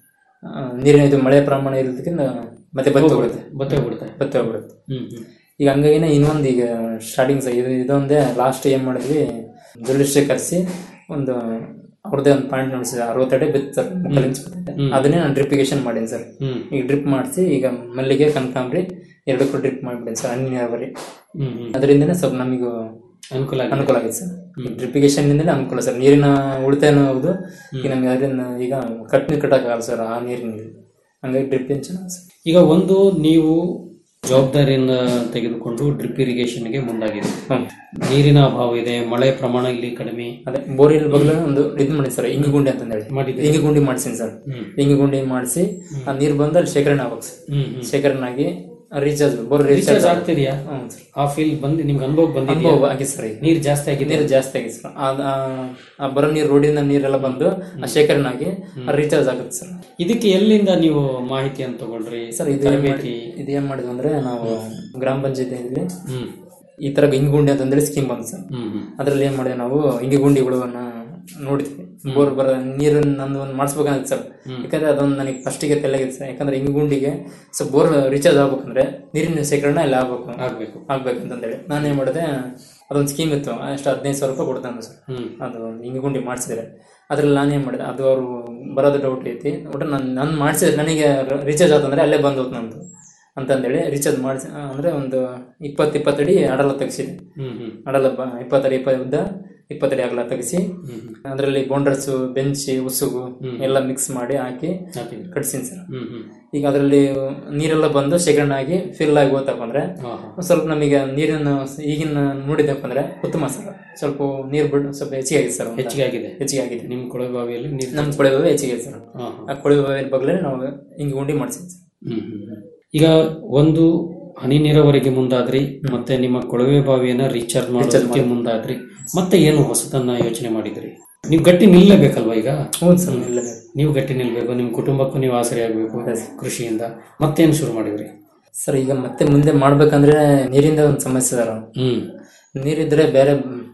ಆ, ನೀರಿನ ಇದು ಮಳೆ ಪ್ರಮಾಣ ಇರೋದಕ್ಕಿಂತ ಮತ್ತೆ ಬತ್ತಿ ಹೋಗುತ್ತೆ ಬತ್ತೆ ಹೋಗ್ಬಿಡುತ್ತೆ ಬತ್ತಿ ಹೋಗ್ಬಿಡುತ್ತೆ ಹ್ಮ್ ಹ್ಮ್ ಈಗ ಹಂಗಾಗಿನೇ ಇನ್ನೊಂದು ಈಗ ಸ್ಟಾರ್ಟಿಂಗ್ ಇದು ಇದೊಂದೇ ಲಾಸ್ಟ್ ಏನ್ ಮಾಡಿದ್ವಿ ಜೊಲಿಸ್ಟ್ರಿ ಕರೆಸಿ ಒಂದು ಅವ್ರದ್ದೇ ಒಂದು ಪಾಯಿಂಟ್ ನೋಡಿಸಿ ಅರವತ್ತಡಿ ಬಿತ್ತು ಸರ್ ಮುಕ್ಕಲ್ ಇಂಚ್ ಬಿಟ್ಟಿದೆ. ಹ್ಮ್. ಅದನ್ನೇ ನಾನು ಡ್ರಿಪ್ಪಿಗೇಷನ್ ಮಾಡೀನಿ ಸರ್ ಹ್ಮ್. ಈಗ ಡ್ರಿಪ್ ಮಾಡಿಸಿ ಈಗ ಮಲ್ಲಿಗೆ ಕನಕಾಂಬ್ರಿ ಎರಡಕ್ಕೂ ಡ್ರಿಪ್ ಮಾಡಿಬಿಡಿ ಸರ್ ಹನಿ ನೀರಾವರಿ ಹ್ಮ್ ಹ್ಮ್ ಅದರಿಂದನೇ ಸ್ವಲ್ಪ ನಮಗೂ ಅನುಕೂಲ ಆಗಿದೆ. ಅನುಕೂಲ ಆಗಿದೆ ಸರ್ ಡ್ರಿಪ್ಪಿಗೇಷನ್ ಇಂದಲೇ ಅನುಕೂಲ ಸರ್ ನೀರಿನ ಉಳಿತಾಯನೂ ಹೌದು ಈಗ ನಮಗೆ ಅದರಿಂದ ಈಗ ಕಟ್ ನೀರು ಕಟ್ಟಕ್ಕಾಗಲ್ಲ ಸರ್ ಆ ನೀರಿನಲ್ಲಿ ಹಂಗಾಗಿ ಡ್ರಿಪ್ ಚೆನ್ನಾಗಿ ಸರ್ ಈಗ ಒಂದು ನೀವು ಜವಾಬ್ದಾರಿಯನ್ನ ತೆಗೆದುಕೊಂಡು ಡ್ರಿಪ್ ಇರಿಗೇಷನ್ಗೆ ಮುಂದಾಗಿದೆ ನೀರಿನ ಅಭಾವ ಇದೆ ಮಳೆ ಪ್ರಮಾಣ ಇಲ್ಲಿ ಕಡಿಮೆ ಅದೇ ಬೋರಿಲ್ ಬಗ್ಲ ಒಂದು ಇದು ಮಾಡಿ ಸರ್ ಇಂಗಿ ಗುಂಡಿ ಅಂತ ಹೇಳಿ ಮಾಡಿದ್ದೀರಿ? ಇಂಗಿ ಗುಂಡಿ ಮಾಡಿಸಿನಿ ಸರ್ ಹ್ಮ್. ಇಂಗಿ ಗುಂಡಿ ಮಾಡಿಸಿ ಆ ನೀರು ಬಂದು ಅಲ್ಲಿ ಶೇಖರಣೆ ಆಗ್ಬೇಕು ಸರ್ ಹ್ಮ್, ಹ್ಮ್. ಶೇಖರಣೆ ಆಗಿ ರೀಚಾರ್ಜ್ ಬೋರ್ ರೀಚಾರ್ಜ್ ಆಗ್ತಿದ್ಯಾ ಹ್ಮ್ ಸರ್ ಆ ಫೀಲ್ ಬಂದು ನಿಮ್ಗೆ ಅನುಭವ ಬಂದಿದೆಯಾ ಅನುಭವ ಆಗಿದೆ ಸರ್ ಈಗ ನೀರು ಜಾಸ್ತಿ ಆಗಿದೆ ನೀರು ಜಾಸ್ತಿ ಆಗಿದೆ ಸರ್ ಆ- ಆ- ಆ ಬರೋ ನೀರು ರೋಡಿನ ನೀರೆಲ್ಲ ಬಂದು ಆ ಶೇಖರಣೆ ಆಗಿ ರೀಚಾರ್ಜ್ ಆಗುತ್ತೆ ಸರ್ ಇದಕ್ಕೆ ಎಲ್ಲಿಂದ ನೀವು ಮಾಹಿತಿಯನ್ನು ತಗೊಂಡ್ರಿ ಸರ್ ಇದು ಏನ್ ತರಬೇತಿ ಮಾಡಿ- ಇದು ಏನ್ ಮಾಡಿದ್ವಿ ಅಂದ್ರೆ ನಾವು ಗ್ರಾಮ ಪಂಚಾಯತಿಯಲ್ಲಿ ಹ್ಮ್ ಈ ತರ ಇಂಗುಂಡಿ ಅಂತಂದೇಳಿ ಸ್ಕೀಮ್ ಬಂತು ಸರ್ ಹ್ಮ್ ಹ್ಮ್ ಅದ್ರಲ್ಲಿ ಏನ್ ಮಾಡಿದ್ವಿ ನಾವು ಇಂಗಿಗುಂಡಿಗಳನ್ನ ನೋಡಿದ್ವಿ ಬೋರ್ ಬರ ನೀರು ನಂದು ಒಂದು ಮಾಡಿಸ್ಬೇಕಂತ ಸರ್ ಯಾಕಂದ್ರೆ ಅದೊಂದು ನನಗೆ ಫಸ್ಟಿಗೆ ತೆಲೆಗಿತ್ತು ಸರ್ ಯಾಕಂದ್ರೆ ಇಂಗುಂಡಿಗೆ ಸ್ವಲ್ಪ ಬೋರ್ ರೀಚಾರ್ಜ್ ಆಗ್ಬೇಕಂದ್ರೆ ನೀರಿನ ಶೇಖರಣೆ ಅಲ್ಲಿ ಆಗ್ಬೇಕು ಆಗ್ಬೇಕು ಆಗ್ಬೇಕಂತಂದೇಳಿ ನಾನು ಏನ್ ಮಾಡಿದೆ ಅದೊಂದು ಸ್ಕೀಮ್ ಇತ್ತು ಅಷ್ಟು ಹದಿನೈದು ಸಾವಿರ ರೂಪಾಯಿ ಕೊಡ್ತಾನೆ ಸರ್ ಹ್ಮ್. ಅದು ಇಂಗುಂಡಿ ಮಾಡಿಸಿದ್ರೆ ಅದ್ರಲ್ಲಿ ನಾನು ಏನ್ ಮಾಡಿದೆ ಅದು ಅವರು ಬರೋದು ಡೌಟ್ ಐತಿ ಒಟ್ಟು ನಾನು ನಾನು ಮಾಡಿಸಿದ್ರೆ ನನಗೆ ರೀಚಾರ್ಜ್ ಆತಂದ್ರೆ ಅಲ್ಲೇ ಬಂದು ಹೋಯ್ತು ನಂದು ಅಂತಂದೇಳಿ ರೀಚಾರ್ಜ್ ಮಾಡಿಸಿ ಅಂದ್ರೆ ಒಂದು ಇಪ್ಪತ್ತು ಇಪ್ಪತ್ತಡಿ ಅಡಲ ತೆಗ್ಸಿದೆ ಹ್ಮ್ ಹ್ಮ್ ಅಡಲ ಬ ಇಪ್ಪತ್ತಡಿ ಇಪ್ಪ ಉದ್ದ ಇಪ್ಪತ್ತಡಿ ಅಗಲ ತೆಗಿಸಿ ಅದರಲ್ಲಿ ಬೌಂಡರ್ಸು ಬೆಂಚಿ ಉಸುಗು ಎಲ್ಲ ಮಿಕ್ಸ್ ಮಾಡಿ ಹಾಕಿ ಹಾಕಿದ್ರಿ. ಕಟ್ಸಿನಿ ಸರ್ ಹ್ಮ್ ಹ್ಮ್ ಈಗ ಅದರಲ್ಲಿ ನೀರೆಲ್ಲ ಬಂದು ಶೇಖರಣೆ ಆಗಿ ಫಿಲ್ ಆಗಿ ಹೋತಪ್ಪ ಅಂದ್ರೆ ಹಾ, ಸ್ವಲ್ಪ ನಮಗೆ ನೀರಿನ ಈಗಿನ ನೋಡಿದಪ್ಪ ಅಂದ್ರೆ ಉತ್ತಮ ಸರ್ ಸ್ವಲ್ಪ ನೀರು ಬಿಡ್ ಸ್ವಲ್ಪ ಹೆಚ್ಚಿಗೆ ಆಗಿದೆ ಸರ್ ಒಂದು. ಹೆಚ್ಚಿಗೆ ಆಗಿದೆ ಹೆಚ್ಚಿಗೆ ಆಗಿದೆ ನಿಮ್ ಕೊಳವೆ ಬಾವಿಯಲ್ಲಿ ನೀರು ನಮ್ಮ ಕೊಳವೆ ಬಾವಿ ಹೆಚ್ಚಿಗೆ ಆಗಿದೆ ಸರ್ ಹಾ, ಆ ಕೊಳವೆ ಬಾವಿ ಬಗ್ಲೇ ನಾವು ಹಿಂಗೆ ಉಂಡಿ ಮಾಡ್ಸಿದ್ವಿ ಸರ್ ಹ್ಮ್ ಹ್ಮ್ ಹ್ಮ್. ಈಗ ಒಂದು ಹನಿ ನೀರಾವರಿಗೆ ಮುಂದಾದ್ರಿ ಮತ್ತೆ ನಿಮ್ಮ ಕೊಳವೆ ಬಾವಿಯನ್ನ ರೀಚಾರ್ಜ್ ಮಾಡೋದಕ್ಕೆ ಮುಂದಾದ್ರಿ ಮತ್ತೆ ಏನು ಹೊಸತನ್ನ ಯೋಚನೆ ಮಾಡಿದ್ರಿ ನೀವು ಗಟ್ಟಿ ನಿಲ್ಲಬೇಕಲ್ವಾ ಈಗ ಹೌದು ಸರ್ ನಿಲ್ಲಬೇಕು. ನೀವು ಗಟ್ಟಿ ನಿಲ್ಬೇಕು ನಿಮ್ ಕುಟುಂಬಕ್ಕೂ ನೀವು ಆಸರೆ ಆಗ್ಬೇಕು ಕೃಷಿಯಿಂದ ಮತ್ತೇನು ಶುರು ಮಾಡಿದ್ರಿ ಸರ್ ಈಗ ಮತ್ತೆ ಮುಂದೆ ಮಾಡ್ಬೇಕಂದ್ರೆ ನೀರಿಂದ ಒಂದು ಸಮಸ್ಯೆ ಸರ್ ಹ್ಮ್ ನೀರಿದ್ರೆ ಬೇರೆ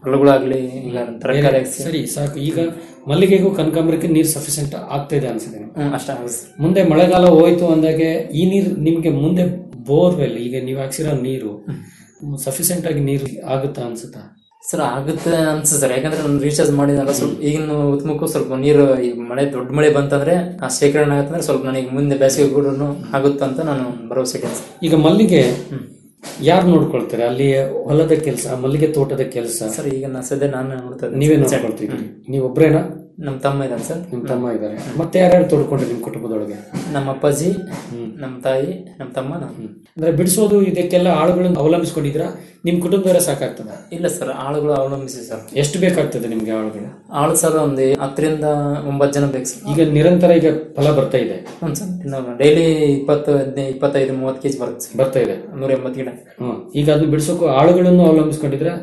ಹೊಲಗಳಾಗ್ಲಿ ಈಗ ತರಕಾರಿ ಬೇರೆ- ಸರಿ ಸಾಕು ಈಗ ಮಲ್ಲಿಗೆಗೂ ಕನಕಾಂಬರಕ್ಕೆ ನೀರು ಸಫಿಶಿಯಂಟ್ ಆಗ್ತಾ ಇದೆ ಅನ್ಸುತ್ತೆ ನಿಮ್ಗೆ. ಹ್ಮ್ ಅಷ್ಟ ಆಗುತ್ತೆ ಸರ್. ಮುಂದೆ ಮಳೆಗಾಲ ಹೋಯ್ತು ಅಂದಾಗೆ ಈ ನೀರು ನಿಮ್ಗೆ ಮುಂದೆ ಬೋರ್ವೆಲ್ ಈಗ ನೀವು ಹಾಕ್ಸಿರೋ ನೀರು ಸಫಿಶಿಯಂಟ್ ಆಗಿ ನೀರು ಆಗುತ್ತಾ ಅನ್ಸುತ್ತಾ ಸರ್ ಆಗುತ್ತೆ ಅನ್ಸುತ್ತೆ ಸರ್ ಯಾಕಂದ್ರೆ ನಾನು ರೀಚಾರ್ಜ್ ಮಾಡಿದಾಗ ಸ್ವಲ್ಪ ಈಗಿನ ಉತ್ಮಕ್ಕೂ ಸ್ವಲ್ಪ ನೀರು ಈ ಮಳೆ ದೊಡ್ಡ ಮಳೆ ಬಂತಂದ್ರೆ ಆ ಶೇಖರಣೆ ಆಗತ್ತಂದ್ರೆ ಸ್ವಲ್ಪ ನನಗೆ ಮುಂದೆ ಬೇಸಿಗೆ ಕೂಡ ಆಗುತ್ತೆ ಅಂತ ನಾನು ಭರವಸೆ ಇದ್ದೀನಿ ಸರ್. ಈಗ ಮಲ್ಲಿಗೆ ಯಾರು ನೋಡ್ಕೊಳ್ತಾರೆ ಅಲ್ಲಿ ಹೊಲದ ಕೆಲಸ ಮಲ್ಲಿಗೆ ತೋಟದ ಕೆಲಸ ಸರ್ ಈಗ ನಾ ಸದ್ಯ ನಾನು ನೋಡ್ತಾ ಇದ್ದೀನಿ. ನೀವೇ ನೋಡ್ಕೊಳ್ತಿದ್ರಿ ನೀವು ಒಬ್ರೇನಾ ನಮ್ಮ ತಮ್ಮ ಇದ್ದಾನೆ ಸರ್ ನಿಮ್ ತಮ್ಮ ಇದ್ದಾರೆ ಮತ್ತೆ ಯಾರ್ಯಾರು ತೋಡ್ಕೊಂಡ್ರಿ ನಿಮ್ ಕುಟುಂಬದೊಳಗೆ ನಮ್ಮ ಅಪ್ಪಾಜಿ ನಮ್ಮ ತಾಯಿ ನಮ್ಮ ತಮ್ಮ ನಾನು ಅಂದ್ರೆ ಬಿಡಿಸೋದು ಇದಕ್ಕೆಲ್ಲ ಆಳುಗಳನ್ನು ಅವಲಂಬಿಸ್ಕೊಂಡಿದ್ರ ನಿಮ್ ಕುಟುಂಬದವರೇ ಸಾಕಾಗ್ತದ ಇಲ್ಲ ಸರ್ ಆಳುಗಳು ಅವಲಂಬಿಸಿ ಸರ್ ಎಷ್ಟು ಬೇಕಾಗ್ತದೆ ನಿಮ್ಗೆ ಆಳುಗಳು ಆಳು ಸರ್ ಒಂದು ಹತ್ತರಿಂದ ಒಂಬತ್ತು ಜನ ಬೇಕು ಸರ್ ಈಗ ನಿರಂತರ ಈಗ ಫಲ ಬರ್ತಾ ಇದೆ ಹ್ಞೂ ಸರ್ ಡೈಲಿ ಇಪ್ಪತ್ತು ಹದಿನೈದು ಇಪ್ಪತ್ತೈದು ಮೂವತ್ತು ಕೆಜಿ ಬರುತ್ತೆ ಸರ್ ಬರ್ತಾ ಇದೆ ನೂರ ಎಂಬತ್ತು ಗಿಡ ಹ್ಮ್. ಈಗ ಅದನ್ನ ಬಿಡಿಸೋಕು ಆಳುಗಳನ್ನು ಅವಲಂಬಿಸ್ಕೊಂಡಿದ್ರ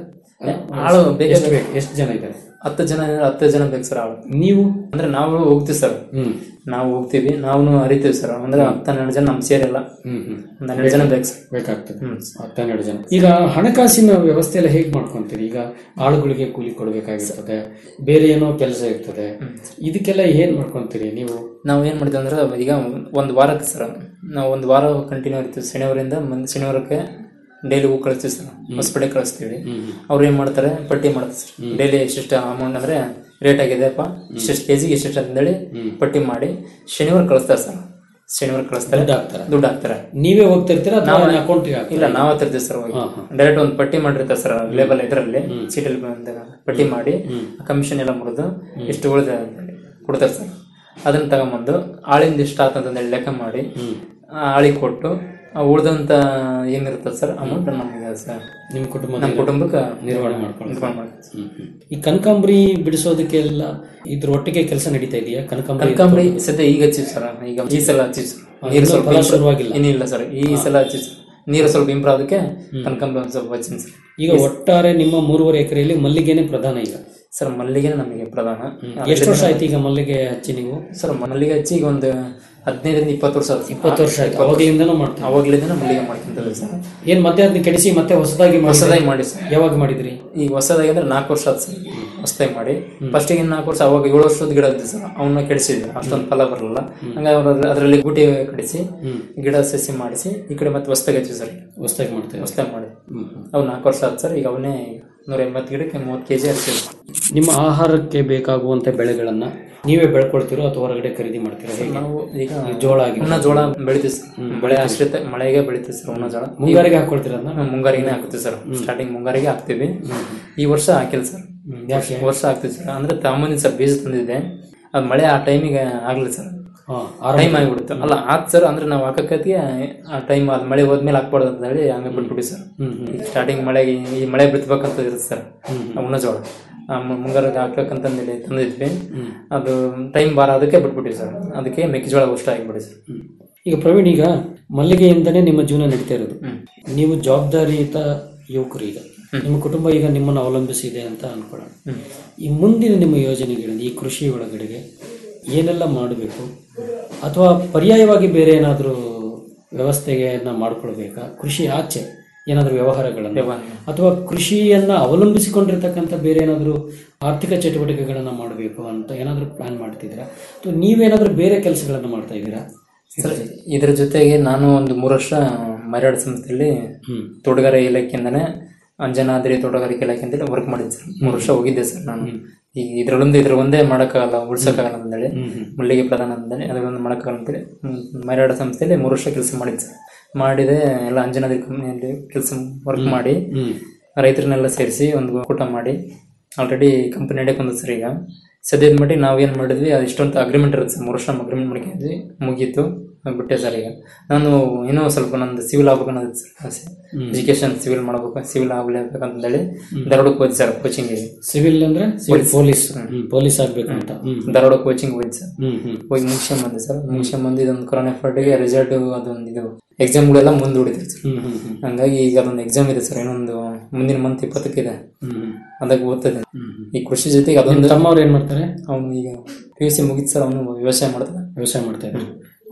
ಆಳು ಬೇಕು ಎಷ್ಟು ಬೇಕು ಎಷ್ಟು ಜನ ಇದ್ದಾರೆ ಹತ್ತು ಜನ ಇದ್ರೆ ಹತ್ತು ಜನ ಬೇಕು ಸರ್ ಆಳು ನೀವು ಅಂದ್ರೆ ನಾವು ಹೋಗ್ತೀವಿ ಸರ್ ಹ್ಮ್ ನಾವು ಹೋಗ್ತೀವಿ ನಾವು ಅರಿತೀವಿ ಸರ್ ಅಂದ್ರೆ ಹತ್ತು ಹನ್ನೆರಡು ಜನ ನಮ್ ಸೇರಿಲ್ಲ ಹ್ಮ್ ಹ್ಮ್ ಒಂದ್ ಹನ್ನೆರಡು ಜನ ಬೇಕು ಸರ್ ಬೇಕಾಗ್ತದೆ ಹತ್ತೆರಡು ಜನ ಈಗ ಹಣಕಾಸಿನ ವ್ಯವಸ್ಥೆ ಎಲ್ಲ ಹೇಗ್ ಮಾಡ್ಕೊಂತೀರಿ ಈಗ ಆಳುಗಳಿಗೆ ಕೂಲಿ ಕೊಡ್ಬೇಕಾಗಿರ್ತದೆ ಬೇರೆ ಏನೋ ಕೆಲಸ ಇರ್ತದೆ ಇದಕ್ಕೆಲ್ಲ ಏನ್ ಮಾಡ್ಕೊಂತೀರಿ ನೀವು ನಾವು ಏನ್ ಮಾಡ್ತೀವಿ ಅಂದ್ರೆ ಈಗ ಒಂದು ವಾರಕ್ಕೆ ಸರ್ ನಾವು ಒಂದು ವಾರ ಕಂಟಿನ್ಯೂ ಇರ್ತೀವಿ ಶನಿವಾರದಿಂದ ಮುಂದೆ ಶನಿವಾರಕ್ಕೆ ಡೈಲಿ ಹೂ ಕಳಿಸ್ತೀವಿ ಸರ್ ಹೊಸಪೇಟೆ ಕಳಿಸ್ತೀವಿ ಅವ್ರು ಏನ್ ಮಾಡ್ತಾರೆ ಪಟ್ಟಿ ಮಾಡ್ತಾರೆ ಸರ್ ಡೈಲಿ ಎಷ್ಟೆಷ್ಟು ಅಮೌಂಟ್ ಅಂದ್ರೆ ರೇಟ್ ಆಗಿದೆಪ್ಪ ಇಷ್ಟೆಷ್ಟು ಕೆಜಿಗೆ ಇಷ್ಟೆಷ್ಟು ಅಂತೇಳಿ ಪಟ್ಟಿ ಮಾಡಿ ಶನಿವಾರ ಕಳಿಸ್ತಾರೆ ಸರ್ ಶನಿವಾರ ಕಳಿಸ್ತಾರೆ ದುಡ್ಡು ಹಾಕ್ತಾರೆ. ದುಡ್ಡು ಹಾಕ್ತಾರೆ ನೀವೇ ಹೋಗ್ತಿರ್ತೀರಾ ಅಥವಾ ನಾವು ಅಕೌಂಟಿಗೆ ಇಲ್ಲ ನಾವ್ ಹತ್ತಿರ್ತೀವಿ ಸರ್ ಹೋಗಿ ಡೈರೆಕ್ಟ್ ಒಂದು ಪಟ್ಟಿ ಮಾಡಿರ್ತಾರೆ ಸರ್ ಲೇಬಲ್ ಇದರಲ್ಲಿ ಚೀಟಲ್ಲಿ ಬಂದಾಗ ಪಟ್ಟಿ ಮಾಡಿ ಕಮಿಷನ್ ಎಲ್ಲ ಮುರಿದು ಎಷ್ಟು ಉಳಿದ ಅಂತೇಳಿ ಕೊಡ್ತಾರೆ ಸರ್ ಅದನ್ನ ತಗೊಂಬಂದು ಆಳಿಂದ ಇಷ್ಟ ಆತಂತಂದೇಳಿ ಲೆಕ್ಕ ಮಾಡಿ ಆ ಆಳಿಗೆ ಕೊಟ್ಟು ಆ ಉಳ್ದಂತ ಏನಿರ್ತದೆ ಸರ್ ಅಮೌಂಟ್ ನಮಗೆ ಸರ್ ನಿಮ್ ಕುಟುಂಬ ನಮ್ಮ ಕುಟುಂಬಕ್ಕೆ ನಿರ್ವಹಣೆ ಮಾಡ್ಕೊಂಡು ನಿರ್ವಹಣೆ ಮಾಡ್ತೀವಿ. ಈ ಕನಕಾಂಬರಿ ಬಿಡಿಸೋದಕ್ಕೆಲ್ಲ ಇದ್ರ ಒಟ್ಟಿಗೆ ಕೆಲಸ ನಡೀತಾ ಇದೆಯಾ ಕನಕಾಂಬರಿ ಕನಕಾಂಬರಿ ಸದ್ಯ ಈಗ ಹಚ್ಚಿವಿ ಸರ್ ಈಗ ಈ ಸಲ ಹಚ್ಚಿವಿ ಸರ್ ಆ, ನೀರು ಇನ್ನೂ ಸ್ವಲ್ಪ ಫಲ improve- ಶುರುವಾಗಿಲ್ಲ. ಇನ್ನಿಲ್ಲ ಸರ್ ಈ ಸಲ ಹಚ್ಚಿವಿ ಸರ್ ನೀರು ಸ್ವಲ್ಪ ಇಂಪ್ರೂವ್ ಆದಕ್ಕೆ ಕನಕಾಂಬರಿ ಒಂದ್ ಸ್ವಲ್ಪ ಹಚ್ಚಿನಿ ಸರ್ ಈಗ ಒಟ್ಟಾರೆ ನಿಮ್ಮ ಮೂರುವರೆ ಎಕರೆಯಲ್ಲಿ ಮಲ್ಲಿಗೆನೆ ಪ್ರಧಾನ ಈಗ ಸರ್ ಮಲ್ಲಿಗೆನೇ ನಮಗೆ ಪ್ರಧಾನ ಎಷ್ಟು ವರ್ಷ ಆಯ್ತು ಈಗ ಮಲ್ಲಿಗೆ ಹಚ್ಚಿ ನೀವು ಸರ್ ಮಲ್ಲಿಗೆ ಹಚ್ಚಿ ಈಗ ಒಂದು ಹದಿನೈದರಿಂದ ಇಪ್ಪತ್ತು ವರ್ಷ ಆಯ್ತು. ಇಪ್ಪತ್ತು ವರ್ಷ ಆಯ್ತು ಇಪ್ಪತ್ತು ಅವಾಗ್ಲಿಂದನೂ ಮಾಡ್ತೀವಿ ಅವಾಗ್ಲಿಂದನೂ ಮಲ್ಲಿಗೆ ಮಾಡ್ಕೊಂತೀವಿ ಸರ್ ಏನ್ ಮತ್ತೆ ಅದನ್ನ ಕೆಡಿಸಿ ಮತ್ತೆ ಹೊಸದಾಗಿ ಮಾಡಿದ್ರಿ? ಹೊಸದಾಗಿ ಮಾಡಿ ಸರ್ ಯಾವಾಗ ಮಾಡಿದ್ರಿ ಈಗ ಹೊಸದಾಗಿ ಅಂದ್ರೆ ನಾಲ್ಕು ವರ್ಷ ಆಯ್ತು ಸರ್ ಹೊಸದಾಗಿ ಮಾಡಿ ಫಸ್ಟಿಗೆ ನಾಲ್ಕು ವರ್ಷ ಅವಾಗ ಏಳು ವರ್ಷದ ಗಿಡ ಇತ್ತು ಸರ್ ಅವನ್ನ ಕೆಡಿಸಿದ್ವಿ ಅಷ್ಟೊಂದು ಫಲ ಬರಲ್ಲ ಹಂಗಾಗಿ ಅವ್ರು ಅದರಲ್ಲಿ ಗುಟಿ ಕಡಿಸಿ ಗಿಡ ಸಸಿ ಮಾಡಿಸಿ ಈ ಕಡೆ ಮತ್ತೆ ಹೊಸದಾಗಿ ಹಚ್ಚಿವಿ ಸರ್ ಹೊಸದಾಗಿ ಮಾಡ್ತೇವೆ ಹೊಸದಾಗಿ ಮಾಡಿ ಅವು ನಾಲ್ಕು ವರ್ಷ ಆಯ್ತು ಸರ್ ಈಗ ಅವನ್ನೇ ನೂರ ಎಂಬತ್ತು ಗಿಡಕ್ಕೆ ಮೂವತ್ತು ಕೆಜಿ ಹಚ್ಚಿವಿ ನಿಮ್ಮ ಆಹಾರಕ್ಕೆ ಬೇಕಾಗುವಂತ ಬೆಳೆಗಳನ್ನ ನೀವೇ ಬೆಳ್ಕೊಳ್ತಿರೋ ಅಥವಾ ಹೊರಗಡೆ ಖರೀದಿ ಮಾಡ್ತೀರಾ ಹೇಗೆ? ನಾವು ಈಗ ಈ ಜೋಳ ಆಗಿ ಉನ್ನ ಜೋಳ ಬೆಳಿತೀವಿ ಸರ್ ಬೆಳೆ ಆಶ್ರಿತ ಮಳೆಗೆ ಬೆಳಿತೀವಿ ಸರ್ ಉನ್ನ ಜೋಳ ಮುಂಗಾರಿಗೆ ಹಾಕೊಳ್ತೀರ ಅದನ್ನ? ಹ್ಮ್, ಮುಂಗಾರಿಗೆ ಹಾಕ್ತೀವಿ ಸರ್ ಸ್ಟಾರ್ಟಿಂಗ್ ಮುಂಗಾರಿಗೆ ಹಾಕ್ತೀವಿ ಈ ವರ್ಷ ಹಾಕಿಲ್ಲ ಸರ್ ಯಾಕೆ? ವರ್ಷ ಹಾಕ್ತೀವಿ ಸರ್ ಅಂದ್ರೆ ತಾಂಬಂದಿ ಸರ್ ಬೀಜ ತಂದಿದೆ ಅದು ಮಳೆ ಆ ಟೈಮಿಗೆ ಆಗ್ಲಿಲ್ಲ ಸರ್ ಹಾ, ಟೈಮ್ ಆಗಿಬಿಡುತ್ತೆ ಅಲ್ಲ ಆತ್ ಸರ್ ಅಂದ್ರೆ ನಾವು ಹಾಕಕ್ಕೆ ಆ ಟೈಮ್ ಅದು ಮಳೆ ಹೋದ್ಮೇಲೆ ಹಾಕ್ಬಾರ್ದು ಅಂತ ಹೇಳಿ ಹಂಗೆ ಬಿಟ್ಬಿಡಿ ಸರ್ ಸ್ಟಾರ್ಟಿಂಗ್ ಮಳೆಗೆ ಈ ಮಳೆ ಬಿತ್ತಬೇಕಂತ ಇರುತ್ತೆ ಸರ್ ಆ ಉನ್ನ ಜೋಳ ಆ ಮು- ಮುಂಗಾರಿಗೆ ಹಾಕ್ಬೇಕಂತಂದೇಳಿ ತಂದಿದ್ವಿ ಅದು ಟೈಮ್ ಬಾರ ಅದಕ್ಕೆ ಬಿಟ್ಬಿಟ್ಟಿವಿ ಸರ್ ಅದಕ್ಕೆ ಮೆಕ್ಕೆಜೋಳ ಅಷ್ಟ ಆಗಿಬಿಡಿ ಸರ್ ಈಗ ಪ್ರವೀಣ್ ಈಗ ಮಲ್ಲಿಗೆಯಿಂದನೇ ನಿಮ್ಮ ಜೀವನ ನಡೀತಾ ಇರೋದು ನೀವು ಜವಾಬ್ದಾರಿಯುತ ಯುವಕರು ಈಗ ನಿಮ್ಮ ಕುಟುಂಬ ಈಗ ನಿಮ್ಮನ್ನು ಅವಲಂಬಿಸಿದೆ ಅಂತ ಅನ್ಕೊಳ್ಳೋಣ ಈ ಮುಂದಿನ ನಿಮ್ಮ ಯೋಜನೆಗಳಲ್ಲಿ ಈ ಕೃಷಿ ಒಳಗಡೆಗೆ ಏನೆಲ್ಲ ಮಾಡಬೇಕು ಅಥವಾ ಪರ್ಯಾಯವಾಗಿ ಬೇರೆ ಏನಾದರೂ ವ್ಯವಸ್ಥೆಯನ್ನ ಮಾಡ್ಕೊಳ್ಬೇಕಾ ಕೃಷಿ ಆಚೆ ಏನಾದರೂ ವ್ಯವಹಾರಗಳನ್ನು ಅಥವಾ ಕೃಷಿಯನ್ನ ಅವಲಂಬಿಸಿಕೊಂಡಿರ್ತಕ್ಕಂಥ ಬೇರೆ ಏನಾದರೂ ಆರ್ಥಿಕ ಚಟುವಟಿಕೆಗಳನ್ನ ಮಾಡಬೇಕು ಅಂತ ಏನಾದರೂ ಪ್ಲಾನ್ ಮಾಡ್ತಿದ್ದೀರಾ ಅಥವಾ ನೀವೇನಾದರೂ ಬೇರೆ ಕೆಲಸಗಳನ್ನು ಮಾಡ್ತಾ ಇದ್ದೀರಾ ಸರ್ ಇದ್ರ ಜೊತೆಗೆ ನಾನು ಒಂದು ಮೂರು ವರ್ಷ ಮರಾಡ್ ಸಂಸ್ಥೆಯಲ್ಲಿ ತೋಟಗಾರಿಕೆ ಇಲಾಖೆಯಿಂದನೇ ಅಂಜನಾದ್ರಿ ತೋಟಗಾರಿಕೆ ಇಲಾಖೆ ಅಂತೇಳಿ ವರ್ಕ್ ಮಾಡಿದ್ದೆ ಸರ್ ಮೂರು ವರ್ಷ ಹೋಗಿದ್ದೆ ಸರ್ ನಾನು ಈಗ ಇದ್ರಲ್ಲೊಂದು ಇದ್ರ ಒಂದೇ ಮಾಡೋಕ್ಕಾಗಲ್ಲ ಉಳ್ಸೋಕ್ಕಾಗಲ್ಲ ಅಂತೇಳಿ ಮಲ್ಲಿಗೆ ಪ್ರಧಾನ ಅಂತೇಳಿ ಅದರೊಂದು ಮಾಡೋಕ್ಕಾಗಲ್ಲ ಅಂತೇಳಿ ಮರಾಡ ಸಂಸ್ಥೆಯಲ್ಲಿ ಮೂರು ವರ್ಷ ಕೆಲಸ ಮಾಡಿದ್ದೆ ಸರ್ ಮಾಡಿದೆ ಎಲ್ಲ ಅಂಜನಾದ್ರಿ ಕಂಪ್ನಿಯಲ್ಲಿ ಕೆಲಸ ವರ್ಕ್ ಮಾಡಿ ರೈತರನ್ನೆಲ್ಲ ಸೇರಿಸಿ ಒಂದು ಒಕ್ಕೂಟ ಮಾಡಿ ಆಲ್ರೆಡಿ ಕಂಪನಿ ನಡೆಯಕ್ಕೆ ಬಂದದ್ದು ಸರ್ ಈಗ ಸದ್ಯದ ಮಟ್ಟಿಗೆ ನಾವೇನು ಮಾಡಿದ್ವಿ ಅದು ಇಷ್ಟೊಂದು ಅಗ್ರಿಮೆಂಟ್ ಇರುತ್ತೆ ಸರ್ ಮೂರು ವರ್ಷ ಅಗ್ರಿಮೆಂಟ್ ಮಾಡ್ಕೊಂಡಿದ್ವಿ ಮುಗೀತು ಅದ್ ಬಿಟ್ಟೆ ಸರ್ ಈಗ ನಾನು ಏನೋ ಸ್ವಲ್ಪ ನಂದು ಸಿವಿಲ್ ಆಗ್ಬೇಕು ಅನ್ನೋದು ಸರ್ ಆಸೆ ಎಜುಕೇಶನ್ ಸಿವಿಲ್ ಮಾಡ್ಬೇಕು ಸಿವಿಲ್ ಆಗ್ಲೇಬೇಕಂತೇಳಿ ಧಾರವಾಡಕ್ಕೆ ಹೋದ್ ಸರ್ ಕೋಚಿಂಗಿಗೆ ಸಿವಿಲ್ ಅಂದ್ರೆ ಸಿವಿಲ್ ಪೊಲೀಸ್ ಪೊಲೀಸ್ ಆಗ್ಬೇಕು ಅಂತ ಹ್ಮ್. ಧಾರವಾಡ ಕೋಚಿಂಗ್ ಹೋಯ್ತು ಸರ್ ಹ್ಮ್ ಹ್ಮ್ ಹೋಗಿ ಮುಗಿಸ್ಕೊಂಡ್ ಬಂದೆ ಸರ್ ಮುಗಿಸ್ಕೊಂಡ್ ಬಂದು ಇದೊಂದು ಕೊರೋನಾ ಫಾರ್ಟಿಗೆ ರಿಸಲ್ಟ್ ಅದೊಂದು ಇದು ಎಕ್ಸಾಮ್ಗಳೆಲ್ಲ ಮುಂದೂಡಿದೆ ಸರ್ ಹ್ಮ್ ಹ್ಮ್ ಹ್ಮ್ ಹಂಗಾಗಿ ಈಗ ಅದೊಂದು ಎಕ್ಸಾಮ್ ಇದೆ ಸರ್ ಇನ್ನೊಂದು ಮುಂದಿನ ಮಂತ್ ಇಪ್ಪತ್ತಕ್ಕಿದೆ ಹ್ಮ್ ಅದಕ್ಕೆ ಓದ್ತದೆ ಈ ಕೃಷಿ ಜೊತೆಗೆ ನಿಮ್ ಅದೊಂದು ತಮ್ಮವ್ರು ಏನ್ ಮಾಡ್ತಾರೆ ಅವನು ಈಗ ಪಿ ಯು ಸಿ ಮುಗಿತ್ ಸರ್ ಅವನು ವ್ಯವಸಾಯ ಮಾಡ್ತಾನೆ ವ್ಯವಸಾಯ ಮಾಡ್ತಾ ಇದ್ದಾರೆ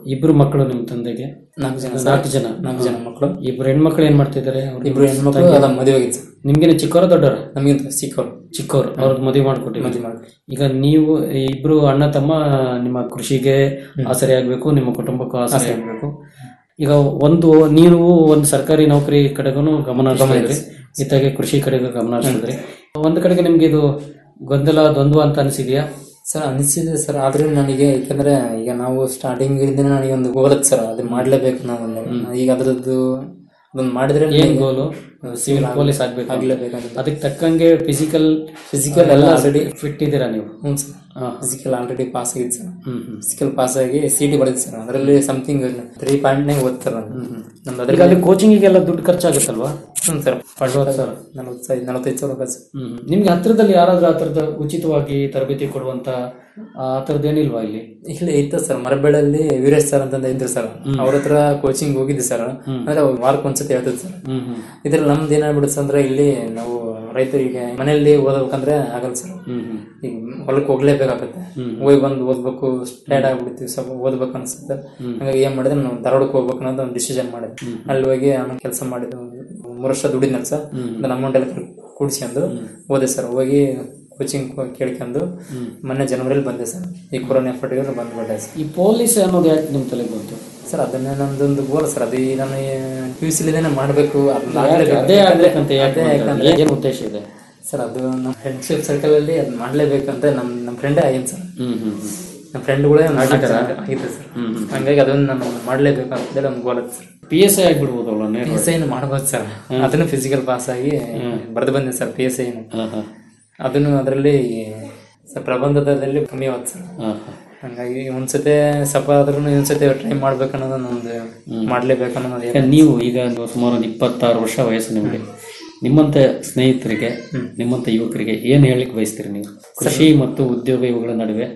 ಇಬ್ರು ಮಕ್ಕಳು ನಿಮ್ ತಂದೆಗೆ ನಾಲ್ಕು ಜನ ಸರ್. ನಾಲ್ಕು ಜನ ನಾಲ್ಕು ಜನ ಮಕ್ಕಳು. ಇಬ್ರು ಹೆಣ್ಮಕ್ಳು ಏನ್ ಮಾಡ್ತಿದ್ದಾರೆ ಅವ್ರು ಇಬ್ರು ಹೆಣ್ಮಕ್ಳು ತಂಗಿ? ಅಲ್ಲ ಮದುವೆ ಆಗಿತ್ತು ಸರ್. ನಿಮ್ಗೇನೆ ಚಿಕ್ಕವರ ದೊಡ್ಡವರ ನಮಗಿಂತ ಚಿಕ್ಕವರು ಚಿಕ್ಕವರು ಅವ್ರದ್ದು ಮದುವೆ ಮಾಡ್ಕೊಟ್ಟಿದ್ರು ಮದುವೆ ಮಾಡ್ಕೊಟ್ಟಿದ್ರು. ಈಗ ನೀವು ಇಬ್ರು ಅಣ್ಣ ತಮ್ಮ ನಿಮ್ಮ ಕೃಷಿಗೆ ಆಸರೆ ಆಗ್ಬೇಕು ನಿಮ್ಮ ಕುಟುಂಬಕ್ಕೂ ಆಸರೆ ಆಸರೆ ಆಗ್ಬೇಕು ಈಗ ಒಂದು ನೀವು ಒಂದು ಸರ್ಕಾರಿ ನೌಕರಿ ಕಡೆಗೂ ಗಮನ ಹರಿಸ್ತಾ ಇದ್ರಿ ಇತ್ತಾಗೆ ಕೃಷಿ ಕಡೆಗೂ ಗಮನ ಹರಿಸಿದ್ರಿ ಒಂದು ಕಡೆಗೆ ನಿಮ್ಗೆ ಇದು ಗೊಂದಲ ದ್ವಂದ್ವ ಅಂತ ಅನಿಸಿದ್ಯಾ ಸರ್ ಅನಿಸಿದೆ ಸರ್ ಆದ್ರೆ ನನಗೆ ಯಾಕಂದ್ರೆ ಈಗ ನಾವು ಸ್ಟಾರ್ಟಿಂಗ್ ಇಂದ ನನಗೆ ಒಂದು ಗೋಲ್ ಇತ್ತು ಸರ್ ಅದು ಮಾಡ್ಲೇಬೇಕು ನಾವು ಈಗ ಅದ್ರದ್ದು ಅದನ್ನ ಮಾಡಿದ್ರೆ ಏನ್ ನನಗೆ ಗೋಲು ಸಿವಿಲ್ ಪೊಲೀಸ್ ಆಗ್ಬೇಕು ಆಗ್ಲೇಬೇಕಂತ ಅದಕ್ಕೆ ತಕ್ಕಂಗೆ ಫಿಸಿಕಲ್ ಫಿಸಿಕಲ್ ಎಲ್ಲ ಆಲ್ರೆಡಿ ಫಿಟ್ ಇದ್ದೀರಾ ನೀವು ಹ್ಞೂ ಸರ್ ಫಿಸಿಕಲ್ ಆಲ್ರೆಡಿ ಪಾಸ್ ಆಗಿದೆ ಸರ್ ಹ್ಮ್ ಹ್ಮ್. ಫಿಸಿಕಲ್ ಪಾಸ್ ಆಗಿ ಸಿ ಟಿ ಬರೆದಿದೆ ಸರ್ ಅದರಲ್ಲಿ ಸಮಥಿಂಗ್ ತ್ರೀ ಪಾಯಿಂಟ್ನಾಗ ಓದ್ತಾರೆ ನಮ್ದು ಈಗ ಅಲ್ಲಿ ಕೋಚಿಂಗಿಗೆಲ್ಲ ದುಡ್ಡು ಖರ್ಚಾಗುತ್ತಲ್ವಾ ಹ್ಞೂ ಸರ್ ಅರವತ್ತು ಸಾವಿರ ನಲವತ್ತೈದು ನಲವತ್ತೈದು ಸಾವಿರ ಖರ್ಚು ಹ್ಮ್ ಹ್ಮ್. ನಿಮ್ಗೆ ಹತ್ರದಲ್ಲಿ ಯಾರಾದ್ರೂ ಆ ಥರದ ಉಚಿತವಾಗಿ ತರಬೇತಿ ಕೊಡುವಂತ ಆ ಥರದ್ದು ಏನಿಲ್ವಾ ಇಲ್ಲಿ ಇಲ್ಲಿ ಇತ್ತು ಸರ್ ಮರಬೇಳಲ್ಲಿ ವೀರೇಶ್ ಸರ್ ಅಂತಂದ ಇದ್ರು ಸರ್ ಅವ್ರ ಹತ್ರ ಕೋಚಿಂಗ್ ಹೋಗಿದ್ದೆ ಸರ್ ಅಂದ್ರೆ ಅವ್ರು ವಾರಕ್ಕೆ ಒಂದ್ಸತಿ ಹೇಳ್ತದೆ ಸರ್ ಹ್ಮ್ ಹ್ಮ್. ಇದ್ರಲ್ಲಿ ನಮ್ದು ಏನಾಗ್ಬಿಡುತ್ತೆ ಅಂದ್ರೆ ಇಲ್ಲಿ ನಾವು ರೈತರಿಗೆ ಮನೆಯಲ್ಲಿ ಓದಬೇಕಂದ್ರೆ ಆಗಲ್ಲ ಸರ್ ಹ್ಮ್ ಹ್ಮ್. ಈಗ ಹೊಲಕ್ಕೆ ಹೋಗ್ಲೇಬೇಕಾಗತ್ತೆ ಹ್ಮ್. ಹೋಗಿ ಬಂದು ಓದ್ಬೇಕು ಟೈರ್ಡ್ ಆಗ್ಬಿಡ್ತೀವಿ ಸ್ವಲ್ಪ ಓದ್ಬೇಕು ಅನ್ಸುತ್ತೆ ಹಾಗಾಗಿ ಏನ್ ಮಾಡಿದ್ರೆ ನಾವು ಧಾರವಾಡಕ್ಕೆ ಹೋಗ್ಬೇಕು ಅನ್ನೋದು ಒಂದು ಡಿಸಿಷನ್ ಮಾಡಿದ್ವಿ ಅಲ್ಲಿ ಹೋಗಿ ಆಮೇಲೆ ಕೆಲಸ ಮಾಡಿದ್ದು ಮೂರು ವರ್ಷ ದುಡಿದ್ನಲ್ಲ ಸರ್ ಅದನ್ನ ಅಮೌಂಟ್ ಎಲ್ಲ ಕೂಡಿಸ್ಕೊಂಡು ಓದೆ ಸರ್ ಹೋಗಿ ಕೋಚಿಂಗ್ ಕೇಳ್ಕೊಂಡು ಮೊನ್ನೆ ಜನವರಿಲಿ ಬಂದೆ ಸರ್ ಈ ಕೊರೋನಾ ಎಫರ್ಟ್ಗೆ ಬಂದ್ಬಿಟ್ಟೆ ಸರ್ ಈ ಪೊಲೀಸ್ ಅನ್ನೋದು ಯಾಕೆ ನಿಮ್ ತಲೆಗೆ ಬಂತು ಸರ್ ಅದನ್ನೇ ನಮ್ದೊಂದು ಗೋಲ್ ಸರ್ ಅದು ಈ ನಾನು ಪಿ ಯು ಸಿಲಿದೇನೆ ಮಾಡಬೇಕು ಯಾಕೆ? ಅದೇ ಆಗ್ಬೇಕಂತ ಯಾಕೆ ಮಾಡ್ತಾರೆ? ಏನ್ ಉದ್ದೇಶ ಇದೆ ಸರ್ ಅದು ನಮ್ಮ ಫ್ರೆಂಡ್ಶಿಪ್ ಸರ್ಕಲ್ ಅಲ್ಲಿ ಅದು ಮಾಡ್ಲೇಬೇಕಂತ ನಮ್ ನಮ್ಮ ಫ್ರೆಂಡೇ ಆಗಿತ್ತು ಸರ್ ಹ್ಮ್ ಹ್ಮ್ ಹ್ಮ್. ನಮ್ಮ ಫ್ರೆಂಡ್ಗಳೇ ಆಗಿದ್ದಾರಾ? ಆಗಿತ್ತು ಸರ್ ಹ್ಮ್ ಹ್ಮ್. ಹಂಗಾಗಿ ಅದನ್ನ ನಾನು ಮಾಡ್ಲೇಬೇಕು ಅಂತೇಳಿ ಒಂದು goal sir P S I ಆಗ್ಬಿಡ್ಬೋದಲ್ಲ ಪಿ ಎಸ್ ಐನು ಮಾಡ್ಬೋದು ಸರ್ ಅದನ್ನು ಫಿಸಿಕಲ್ ಪಾಸ್ ಆಗಿ ಬರೆದು ಬಂದೆ ಸರ್ ಪಿ ಎಸ್ ಐನು ಅದನ್ನು ಅದರಲ್ಲಿ ಸರ್ ಪ್ರಬಂಧದಲ್ಲಿ ಕಮ್ಮಿ ಆಗುತ್ತೆ ಸರ್ ಹಂಗಾಗಿ ಒಂದ್ಸತಿ ಸಪ ಆದ್ರೂ ಇನ್ನೊಂದ್ಸತಿ ಟ್ರೈ ಮಾಡ್ಬೇಕು ಅನ್ನೋದು ನಂದು ಮಾಡ್ಲೇಬೇಕು ಅನ್ನೋದು ಈಗ ನೀವು ಈಗ ಒಂದು ಸುಮಾರು ಒಂದು ಇಪ್ಪತ್ತಾರು ವರ್ಷ ವಯಸ್ಸು ನಿಮಗೆ ನಿಮ್ಮಂತ ಸ್ನೇಹಿತರಿಗೆ ನಿಮ್ಮಂತ ಯುವಕರಿಗೆ ಏನ್ ಹೇಳಿಕ್ ಬಯಸ್ತೀರಿ ನೀವು ಕೃಷಿ ಮತ್ತು ಉದ್ಯೋಗ ಇವುಗಳ ನಡುವೆ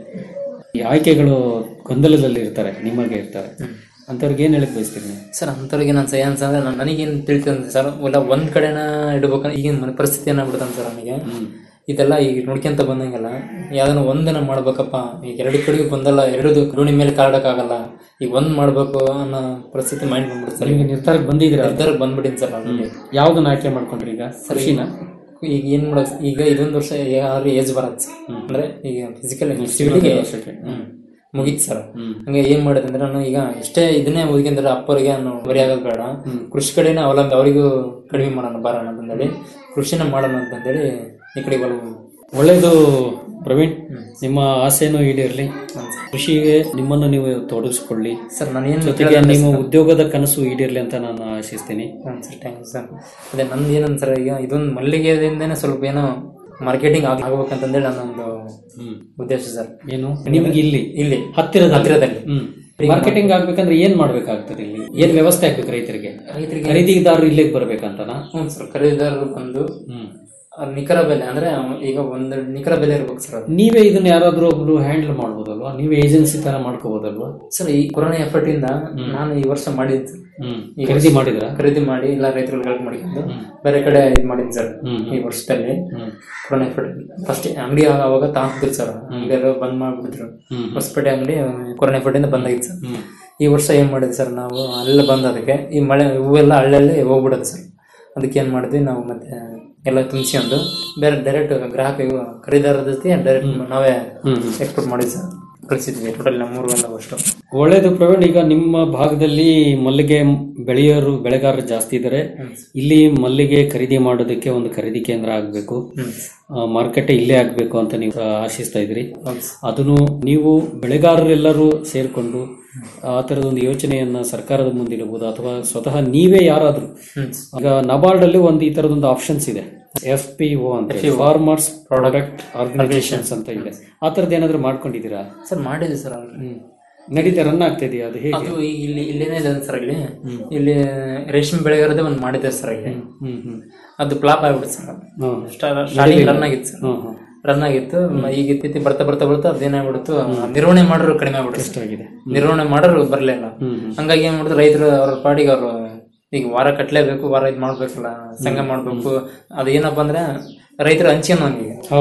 ಈ ಆಯ್ಕೆಗಳು ಗೊಂದಲದಲ್ಲಿ ಇರ್ತಾರೆ ನಿಮಗೆ ಇರ್ತಾರೆ ಅಂತವ್ರಿಗೆ ಏನ್ ಹೇಳಿಕ್ ಬಯಸ್ತೀರಿ ನೀವು ಸರ್ ಅಂಥವ್ರಿಗೆ ನಾನು ಸೈನ್ಸ್ ಅಂದ್ರೆ ನಾನು ನನಗೇನು ತಿಳಿತಂದ್ರೆ ಸರ್ ಇಲ್ಲ ಒಂದ್ ಕಡೆನ ಇಡ್ಬೇಕಂದ್ರೆ ಈಗಿನ ಮನೆ ಪರಿಸ್ಥಿತಿ ಏನಾಗ್ಬಿಡುತ್ತಂತ ಸರ್ ನನಗೆ ಇದೆಲ್ಲ ಈಗ ನೋಡ್ಕೊಂತ ಬಂದಂಗೆಲ್ಲ ಯಾವ್ದನ್ನ ಒಂದನ್ನ ಮಾಡ್ಬೇಕಪ್ಪ ಈಗ ಎರಡು ಕಡೆಗೂ ಗೊಂದಲ ಎರಡು ರೋಣಿ ಮೇಲೆ ಕಾಡಕ್ಕಾಗಲ್ಲ ಈಗ ಒಂದ್ ಮಾಡ್ಬೇಕು ಅನ್ನೋ ಪರಿಸ್ಥಿತಿ ಮೈಂಡ್ ಬಂದ್ಬಿಡುತ್ತೆ ಸರ್ ನಿಮ್ಗೆ ನಿರ್ಧಾರಕ್ಕೆ ಬಂದಿದ್ದೀರಾ ನಿರ್ಧಾರಕ್ಕೆ ಬಂದ್ಬಿಟ್ಟಿನಿ ಸರ್ ನಾನು ಯಾವ್ದನ್ನ ಆಯ್ಕೆ ಮಾಡ್ಕೊಂಡ್ರಿ ಈಗ ಕೃಷಿನ ಈಗ ಏನ್ ಮಾಡೋದು ಈಗ ಇದೊಂದು ವರ್ಷ ಯಾರು ಏಜ್ ಬರತ್ತೆ ಸರ್ ಅಂದ್ರೆ ಈಗ ಫಿಸಿಕಲ್ ಸಿವಿಲಿಗೆ ವರ್ಷಕ್ಕೆ. ಮುಗೀತು ಸರ್ ಹಂಗೆ ಏನ್ ಮಾಡಿದೆ ಅಂದ್ರೆ ನಾನು ಈಗ ಎಷ್ಟೇ ಇದನ್ನೇ ಓದ್ಕೊಂಡ್ರೆ ಅಪ್ಪರಿಗೆ ನಾನು ಬರಿ ಆಗೋದು ಬೇಡ ಕೃಷಿ ಕಡೆನೇ ಅವಲಂಬಿ ಅವರಿಗೂ ಕಡಿಮೆ ಮಾಡೋಣ ಬರೋಣ ಅಂತಂದೇಳಿ ಕೃಷಿನ ಮಾಡೋಣ ಅಂತಂದೇಳಿ ಈ ಕಡೆ ಒಲವು ಒಳ್ಳೇದು ಪ್ರವೀಣ್ ನಿಮ್ಮ ಆಸೆನೂ ಈಡೇರಲಿ ಕೃಷಿಗೆ ನಿಮ್ಮನ್ನು ನೀವು ತೊಡಗಿಸ್ಕೊಳ್ಳಿ ಸರ್ ನಾನು ಏನು ಜೊತೆಗೆ ನಿಮ್ಮ ಉದ್ಯೋಗದ ಕನಸು ಈಡೇರಲಿ ಅಂತ ನಾನು ಆಶಿಸ್ತೀನಿ ಹಾಂ ಸರ್ ಥ್ಯಾಂಕ್ ಯು ಸರ್ ಅದೇ ನಂದು ಏನಂತ ಸರ್ ಈಗ ಇದೊಂದು ಮಲ್ಲಿಗೆದಿಂದನೇ ಸ್ವಲ್ಪ ಏನೋ ಮಾರ್ಕೆಟಿಂಗ್ ಆಗ ಆಗ್ಬೇಕಂತಂದೇಳಿ ನನ್ನೊಂದು ಉದ್ದೇಶ ಸರ್ ಏನು ನಿಮ್ಗೆ ಇಲ್ಲಿ ಇಲ್ಲಿ ಹತ್ತಿರದ ಹತ್ತಿರದಲ್ಲಿ ಹ್ಮ್ ಮಾರ್ಕೆಟಿಂಗ್ ಆಗ್ಬೇಕಂದ್ರೆ ಏನ್ ಮಾಡ್ಬೇಕಾಗ್ತದೆ ಇಲ್ಲಿ ಏನ್ ವ್ಯವಸ್ಥೆ ಆಗ್ಬೇಕು ರೈತರಿಗೆ ರೈತರಿಗೆ ಖರೀದಿದಾರರು ಇಲ್ಲಿಗೆ ಬರ್ಬೇಕಂತನಾ ಹ್ಞೂ ಸರ್ ಖರೀದಿದಾರರು ಬಂದು ಅವ್ರ ನಿಖರ ಬೆಲೆ ಅಂದ್ರೆ ಅವ್ನು ಈಗ ಒಂದು ನಿಖರ ಬೆಲೆ ಇರ್ಬೇಕು ಸರ್ ಅದು ನೀವೇ ಇದನ್ನ ಯಾರಾದ್ರೂ ಒಬ್ರು ಹ್ಯಾಂಡಲ್ ಮಾಡ್ಬೋದಲ್ವಾ ನೀವೇ ಏಜೆನ್ಸಿ ತರ ಮಾಡ್ಕೋಬೋದಲ್ವಾ ಸರ್ ಈ ಕೊರೋನಾ ಎಫರ್ಟ್ ಇಂದ ನಾನು ಈ ವರ್ಷ ಮಾಡಿದ್ದು ಹ್ಮ್. ಈ ಖರೀದಿ ವರ್ಷ ಮಾಡಿದ್ರಾ? ಖರೀದಿ ಮಾಡಿ ಎಲ್ಲ ರೈತರಿಗೆ ಹೆಲ್ಪ್ ಮಾಡಿಕೊಂಡು ಬೇರೆ ಕಡೆ ಇದು ಮಾಡಿದ್ದು ಸರ್ ಹ್ಮ್. ಈ ವರ್ಷದಲ್ಲಿ ಕೊರೋನಾ ಎಫರ್ಟ್ ಫಸ್ಟ್ ಅಂಗಡಿ ಅವಾಗ ತಾಂತಿದ್ರು ಸರ್ ಅಂಗಡಿ ಬಂದ್ ಮಾಡ್ಬಿಟ್ಟಿದ್ರು ಹ್ಮ್. ಹೊಸಪೇಟೆ ಅಂಗಡಿ ಕೊರೋನಾ ಎಫರ್ಟ್ ಇಂದ ಬಂದಾಗಿತ್ತು ಸರ್ ಈ ವರ್ಷ ಏನ್ ಮಾಡಿದ್ವಿ ಸರ್ ನಾವು ಅಲ್ಲ ಬಂದ ಅದಕ್ಕೆ ಈ ಮಳೆ ಹೂವೆಲ್ಲ ಹಳ್ಳಲ್ಲಿ ಹೋಗ್ಬಿಡೋದು ಸರ್ ಅದಕ್ಕೆ ಏನ್ ಮಾಡಿದ್ವಿ ನಾವು ಮತ್ತೆ ಎಲ್ಲ ತುಂಬಿಸ್ಕೊಂಡು ಬೇರೆ ಡೈರೆಕ್ಟ್ ಗ್ರಾಹಕ ಇವು ಖರೀದಾರರ ಜೊತೆ ಡೈರೆಕ್ಟ್ ನಾವೇ ಎಕ್ಸ್ಪೋರ್ಟ್ ಮಾಡಿದ್ವಿ ಸರ್ ಕಳಿಸಿದ್ವಿ ಟೋಟಲ್ ನಮ್ಮೂರು ಎಲ್ಲ ಅಷ್ಟು ಒಳ್ಳೇದು ಪ್ರವೀಣ್ ಈಗ ನಿಮ್ಮ ಭಾಗದಲ್ಲಿ ಮಲ್ಲಿಗೆ ಬೆಳೆಯೋರು ಬೆಳೆಗಾರರು ಜಾಸ್ತಿ ಇದ್ದಾರೆ ಇಲ್ಲಿ ಮಲ್ಲಿಗೆ ಖರೀದಿ ಮಾಡೋದಕ್ಕೆ ಒಂದು ಖರೀದಿ ಕೇಂದ್ರ ಆಗಬೇಕು ಮಾರುಕಟ್ಟೆ ಇಲ್ಲೇ ಆಗಬೇಕು ಅಂತ ನೀವು ಆಶಿಸ್ತಾ ಇದ್ರಿ ಅದನ್ನು ನೀವು ಬೆಳೆಗಾರರೆಲ್ಲರೂ ಸೇರಿಕೊಂಡು ಆ ಥರದ ಒಂದು ಯೋಚನೆಯನ್ನ ಸರ್ಕಾರದ ಮುಂದೆ ಇಡಬಹುದು ಅಥವಾ ಸ್ವತಃ ನೀವೇ ಯಾರಾದ್ರೂ ಈಗ ನಬಾರ್ಡ್ ಅಲ್ಲಿ ಒಂದು ಈ ತರದೊಂದು ಆಪ್ಷನ್ಸ್ ಇದೆ ಎಫ್ ಪಿ ಒ ಅಂತ ಫಾರ್ಮರ್ಸ್ ಪ್ರಾಡಕ್ಟ್ ಆರ್ಗನೈಸೇಷನ್ಸ್ ಅಂತ ಇದೆ ಆ ಥರದ್ದು ಏನಾದ್ರು ಮಾಡ್ಕೊಂಡಿದ್ದೀರಾ ಸರ್ ಮಾಡಿದ್ವಿ ಸರ್ ಅವ್ರು ನಡೀತಾ ರನ್ ಆಗ್ತಾ ಇದೆಯಾ ಅದು ಹೇಗೆ ಅದು ಈಗ ಇಲ್ಲಿ ಇಲ್ಲೇನೇ ಇದೆ ಸರ್ ಇಲ್ಲಿ ಇಲ್ಲಿ ರೇಷ್ಮೆ ಬೆಳೆಗಾರದೇ ಒಂದು ಮಾಡಿದ್ದೆ ಸರ್ ಇಲ್ಲಿ ಹ್ಮ್ ಹ್ಮ್ ಅದು ಫ್ಲಾಪ್ ಆಗ್ಬಿಡುತ್ತೆ ಸರ್ ಹ್ಮ್. ಸ್ಟಾರ್ಟಿಂಗ್ ರನ್ ಆಗಿತ್ತು ಸರ್ ಹ್ಮ್, ಹ್ಮ್. ರನ್ ಆಗಿತ್ತು ಈಗ ಇತ್ತೀಚೆಗೆ ಬರ್ತಾ ಬರ್ತಾ ಬರ್ತಾ ಅದೇನಾಗ್ಬಿಡ್ತು ನಿರ್ವಹಣೆ ಮಾಡೋರು ಕಡಿಮೆ ಆಗ್ಬಿಡುತ್ತೆ ಆಗಿದೆ ನಿರ್ವಹಣೆ ಮಾಡೋರು ಬರ್ಲಿಲ್ಲ ಹಂಗಾಗಿ ಏನ್ ಮಾಡಿದ್ರು ರೈತರು ಅವ್ರ ಪಾಡಿಗೆ ಅವರು ಈಗ ವಾರ ಕಟ್ಲೇಬೇಕು ವಾರ ಇದ್ ಮಾಡ್ಬೇಕಲ್ಲ ಸಂಘ ಮಾಡ್ಬೇಕು ಅದು ಏನಪ್ಪಾ ಅಂದ್ರೆ ರೈತರು ಹಂಚ್ಕೊಂಡ್ ಈಗ ಹೌದು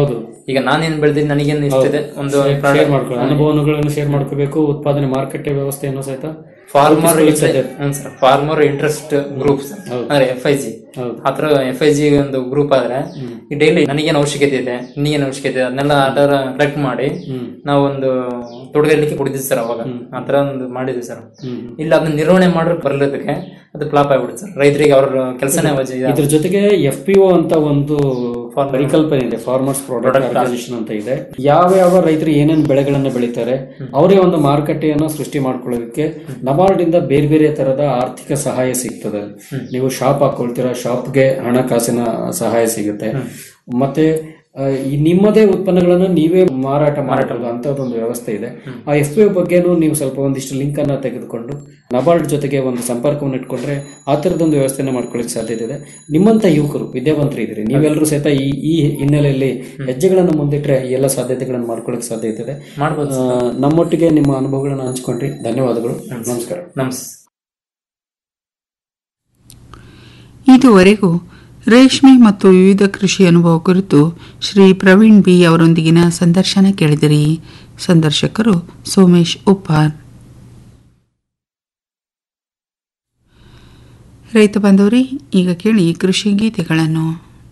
ಈಗ ನಾನೇನ್ ಬೆಳೆದಿದ್ದು ನನಗೇನು ಇಷ್ಟಿದೆ ಒಂದು ಶೇರ್ ಮಾಡ್ಕೊಳ್ಳಿ ಅನುಭವಗಳನ್ನು ಶೇರ್ ಮಾಡ್ಕೋಬೇಕು ಉತ್ಪಾದನೆ ಮಾರುಕಟ್ಟೆ ವ್ಯವಸ್ಥೆಯನ್ನು ಸಹಿತ ಫಾರ್ಮರ್ ರೂಪಿಸ್ಕೊಳ್ಳಿಕ್ಕೆ ಸಾಧ್ಯ ಇದೆ. ಸರ್ ಫಾರ್ಮರ್ ಇಂಟ್ರೆಸ್ಟ್ ಗ್ರೂಪ್ ಅಂದ್ರೆ ಎಫ್ ಐ ಜಿ ಆತರ ಎಫ್ ಐ ಜಿ ಒಂದು ಗ್ರೂಪ್ ಆದ್ರೆ ಈ ಡೈಲಿ ನನಗೇನು ಅವಶ್ಯಕತೆ ಇದೆ ನಿನಗೇನು ಅವಶ್ಯಕತೆ ಇದೆ ಅದನ್ನೆಲ್ಲ ಆತರ ಕಲೆಕ್ಟ್ ಮಾಡಿ ನಾವು ಒಂದು ತೋಟಗಾರಿಕೆ ಕೊಡಿದ್ವಿ ಸರ್ ಅವಾಗ ಆತರ ಒಂದು ಮಾಡಿದ್ವಿ ಸರ್ ಇಲ್ಲ ಅದನ್ನ ನಿರ್ವಹಣೆ ಮಾಡ್ರೆ ಬರ್ಲದಕ್ಕೆ ಅದು ಫ್ಲಾಪ್ ಆಗ್ಬಿಡುತ್ತೆ ಸರ್ ರೈತರಿಗೆ ಅವ್ರ ಕೆಲಸನೇ ಇದ್ರ ಜೊತೆಗೆ ಎಫ್ ಪಿ ಒ ಅಂತ ಒಂದು ಪರಿಕಲ್ಪನೆ ಇದೆ ಫಾರ್ಮರ್ಸ್ ಪ್ರಾಡಕ್ಟ್ ಆರ್ಗನೈಸೇಷನ್ ಅಂತ ಇದೆ ಯಾವ ಯಾವ ರೈತರು ಏನೇನು ಬೆಳೆಗಳನ್ನ ಬೆಳೀತಾರೆ ಅವರೇ ಒಂದು ಮಾರುಕಟ್ಟೆಯನ್ನು ಸೃಷ್ಟಿ ಮಾಡ್ಕೊಳ್ಳೋದಕ್ಕೆ ನಬಾರ್ಡ್ ಇಂದ ಬೇರೆ ಬೇರೆ ತರದ ಆರ್ಥಿಕ ಸಹಾಯ ಸಿಗ್ತದೆ ನೀವು ಶಾಪ್ ಹಾಕೊಳ್ತೀರಾ ಶಾಪ್ಗೆ ಹಣಕಾಸಿನ ಸಹಾಯ ಸಿಗುತ್ತೆ ಮತ್ತೆ ಆ, ಈ ನಿಮ್ಮದೇ ಉತ್ಪನ್ನಗಳನ್ನು ನೀವೇ ಮಾರಾಟ ಮಾರಾಟದ ಅಂತದೊಂದು ವ್ಯವಸ್ಥೆ ಇದೆ ಆ ಎಫ್ ಪಿ ಬಗ್ಗೆನೂ ನೀವು ಸ್ವಲ್ಪ ಒಂದಿಷ್ಟು ಲಿಂಕ್ ಅನ್ನ ತೆಗೆದುಕೊಂಡು ನಬಾರ್ಡ್ ಜೊತೆಗೆ ಒಂದು ಸಂಪರ್ಕವನ್ನು ಇಟ್ಕೊಂಡ್ರೆ ಆ ಥರದೊಂದು ವ್ಯವಸ್ಥೆನ ಮಾಡ್ಕೊಳ್ಳಿಕ್ಕೆ ಸಾಧ್ಯತೆ ಇದೆ ನಿಮ್ಮಂತ ಯುವಕರು ವಿದ್ಯಾವಂತರು ಇದ್ದೀರಿ ನೀವೆಲ್ಲರೂ ಸಹಿತ ಈ ಈ ಹಿನ್ನೆಲೆಯಲ್ಲಿ ಹೆಜ್ಜೆಗಳನ್ನು ಮುಂದಿಟ್ರೆ ಈ ಎಲ್ಲ ಸಾಧ್ಯತೆಗಳನ್ನು ಮಾಡ್ಕೊಳ್ಳಿಕ್ಕೆ ಸಾಧ್ಯತೆ ಇದೆ ಮಾಡ್ಬೋದು ಆ, ನಮ್ಮೊಟ್ಟಿಗೆ ನಿಮ್ಮ ಅನುಭವಗಳನ್ನು ಹಂಚ್ಕೊಂಡ್ರಿ ಧನ್ಯವಾದಗಳು ನಮಸ್ಕಾರ ನಮಸ್ ಇದುವರೆಗೂ ರೇಷ್ಮೆ ಮತ್ತು ವಿವಿಧ ಕೃಷಿ ಅನುಭವ ಕುರಿತು ಶ್ರೀ ಪ್ರವೀಣ್ ಬಿ ಅವರೊಂದಿಗಿನ ಸಂದರ್ಶನ ಕೇಳಿದಿರಿ ಸಂದರ್ಶಕರು ಸೋಮೇಶ್ ಉಪ್ಪಾರ್ ರೈತ ಬಾಂಧವರೇ ಈಗ ಕೇಳಿ ಕೃಷಿ ಗೀತೆಗಳನ್ನು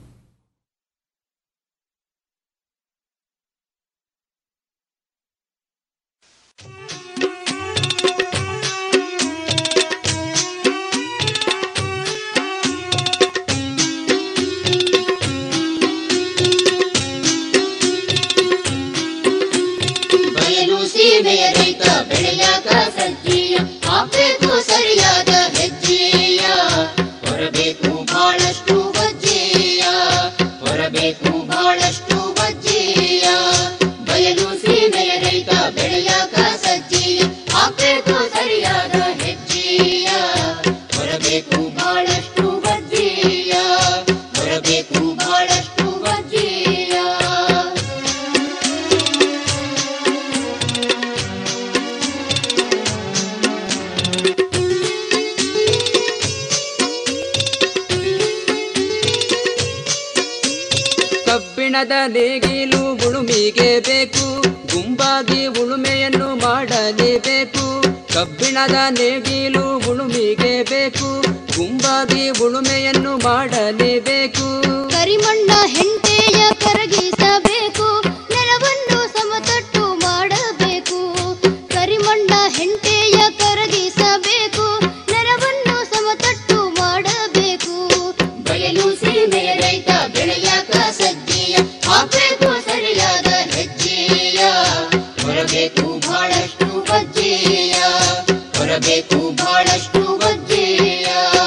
ಬಯಲು ಸೀಮೆಯ ರೈತ ಬೆಳೆಯಾಗ ಸಜ್ಜೀಯ ಹಾಕ್ಬೇಕು ಸರಿಯಾದ ಹೆಜ್ಜೆಯ ಹೊರಬೇಕು ಬಹಳಷ್ಟು ವಜ್ಜೆಯ ಹೊರಬೇಕು ಬಹಳಷ್ಟು ವಜ್ಜೆಯ ಬಯಲು ಸೀಮೆಯ ರೈತ ಬೆಳೆಯಾಗ ಸಜ್ಜೀಯ ಹಾಕ್ಬೇಕು ಸರಿಯಾದ ಹೆಜ್ಜೆಯ ಹೊರಬೇಕು ಬಹಳಷ್ಟು ವಜ್ಜೆಯ ಹೊರಬೇಕು ಬಹಳಷ್ಟು ವಜ್ಜೆಯ ಕಬ್ಬಿಣದ ನೇಗಿಲು ಉಳುಮಿಗೆ ಬೇಕು ಗುಂಪಾಗಿ ಉಳುಮೆಯನ್ನು ಮಾಡಲೇಬೇಕು ಕಬ್ಬಿಣದ ನೇಗಿಲು ಉಳುಮಿಗೆ ಬೇಕು ಗುಂಪಾಗಿ ಉಳುಮೆಯನ್ನು ಮಾಡಲೇಬೇಕು ಕರಿಮಣ್ಣ ಹೆಂಟೆಯ ಕರಗಿಸಬೇಕು ನೆಲವನ್ನು ಸಮತಟ್ಟು ಮಾಡಬೇಕು ಕರಿಮಣ್ಣ ಹೆಂಟೆಯ ಕರಗಿಸಬೇಕು ನೆಲವನ್ನು ಸಮತಟ್ಟು ಮಾಡಬೇಕು ಬಯಲು ಸೀಮೆಯ ರೈತ ಬೆಳೆಯಾಕ ಸಜ್ಜೆಯ ಹಾಕಬೇಕು ಸರಿಯಾದ ಹೆಜ್ಜೆಯ ಹೊರಬೇಕು ಬಹಳಷ್ಟು ವಜ್ಜೆಯ ಹೊರಬೇಕು ಬಹಳಷ್ಟು ವಜ್ಜೆಯ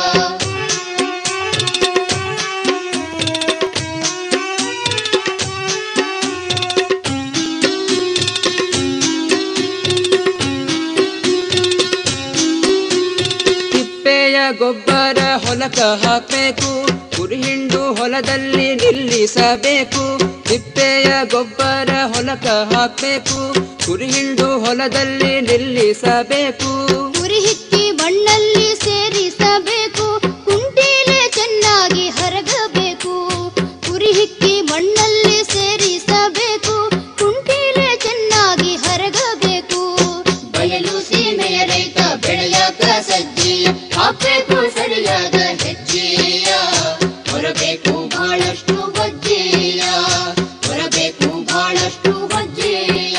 ತಿಪ್ಪೆಯ ಗೊಬ್ಬರ ಹೊಲಕ ಹಾಕಬೇಕು ಕುರಿಹಿಂಡು ಹೊಲದಲ್ಲಿ ನಿಲ್ಲಿಸಬೇಕು ತಿಪ್ಪೆಯ ಗೊಬ್ಬರ ಹೊಲಕ ಹಾಕಬೇಕು ಕುರಿಹಿಂಡು ಹೊಲದಲ್ಲಿ ನಿಲ್ಲಿಸಬೇಕು ಉರಿ ಹಿಕ್ಕಿ ಮಣ್ಣಲ್ಲಿ ಸೇರಿಸಬೇಕು ಕುಂಟೀಲೆ ಚೆನ್ನಾಗಿ ಹರಗಬೇಕು ಉರಿ ಹಿಕ್ಕಿ ಮಣ್ಣಲ್ಲಿ ಸೇರಿಸಬೇಕು ಕುಂಟೀಲೆ ಚೆನ್ನಾಗಿ ಹರಗಬೇಕು ಬಯಲು ಸೀಮೆಯ ರೈತ ಬೆಳೆಯಾಕ ಸಜ್ಜೆಯ ಹಾಕಬೇಕು ಸರಿಯಾದ ಹೆಜ್ಜೆಯ ಹೊರಬೇಕು ಬಹಳಷ್ಟು ವಜ್ಜೆಯ ಹೊರಬೇಕು ಬಹಳಷ್ಟು ವಜ್ಜೆಯ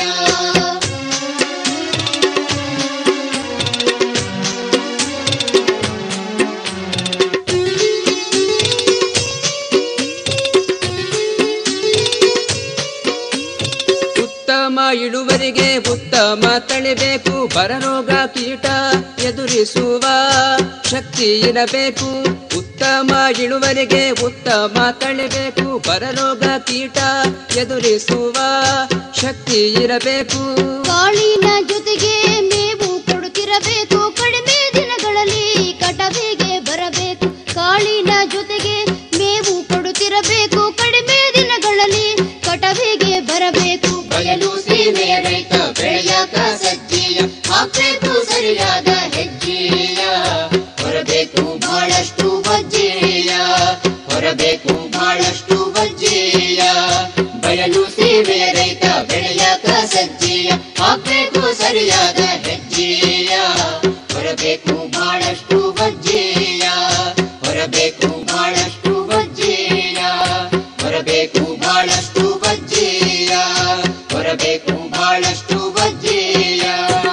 ಉತ್ತಮ ಇಳುವರಿಗೆ ಉತ್ತಮ ತಳಿಬೇಕು ಬರರೋಗ ಕೀಟ ಎದುರಿಸುವ ಶಕ್ತಿ ಇರಬೇಕು ಉತ್ತಮ ಇಳುವರಿಗೆ ಉತ್ತಮ ತಳಿಬೇಕು ಬರರೋಗ ಕೀಟ ಎದುರಿಸುವ ಶಕ್ತಿ ಇರಬೇಕು ಕಾಳಿನ ಜೊತೆಗೆ ಮೇವು ಕೊಡುತ್ತಿರಬೇಕು ಕಡಿಮೆ ದಿನಗಳಲ್ಲಿ ಕಟವಿಗೆ ಬರಬೇಕು ಕಾಳಿನ ಜೊತೆಗೆ ಮೇವು ಕೊಡುತ್ತಿರಬೇಕು ಕಡಿಮೆ ದಿನಗಳಲ್ಲಿ ಕಟವಿಗೆ ಬರಬೇಕು ಬಯಲು ಸೀಮೆಯ ರೈತ ಬೆಳೆಯಾಕ ಸಜ್ಜೆಯ ಹಾಕಬೇಕು ಸರಿಯಾದ ಹೆಜ್ಜೆಯ ಹೊರಬೇಕು ಬಹಳಷ್ಟು ವಜ್ಜೆಯ ಹೊರಬೇಕು ಬಹಳಷ್ಟು ವಜ್ಜೆಯ ಬಯಲು ಸೀಮೆ ಹಾಕ್ಬೇಕು ಸರಿಯಾದ ಹೆಜ್ಜೆಯ ಹೊರಬೇಕು ಬಹಳಷ್ಟು ವಜ್ಜೆಯ ಹೊರಬೇಕು ಬಹಳಷ್ಟು ವಜ್ಜೆಯ ಹೊರಬೇಕು ಬಹಳಷ್ಟು ವಜ್ಜೆಯ ಹೊರಬೇಕು ಬಹಳಷ್ಟು ವಜ್ಜೆಯ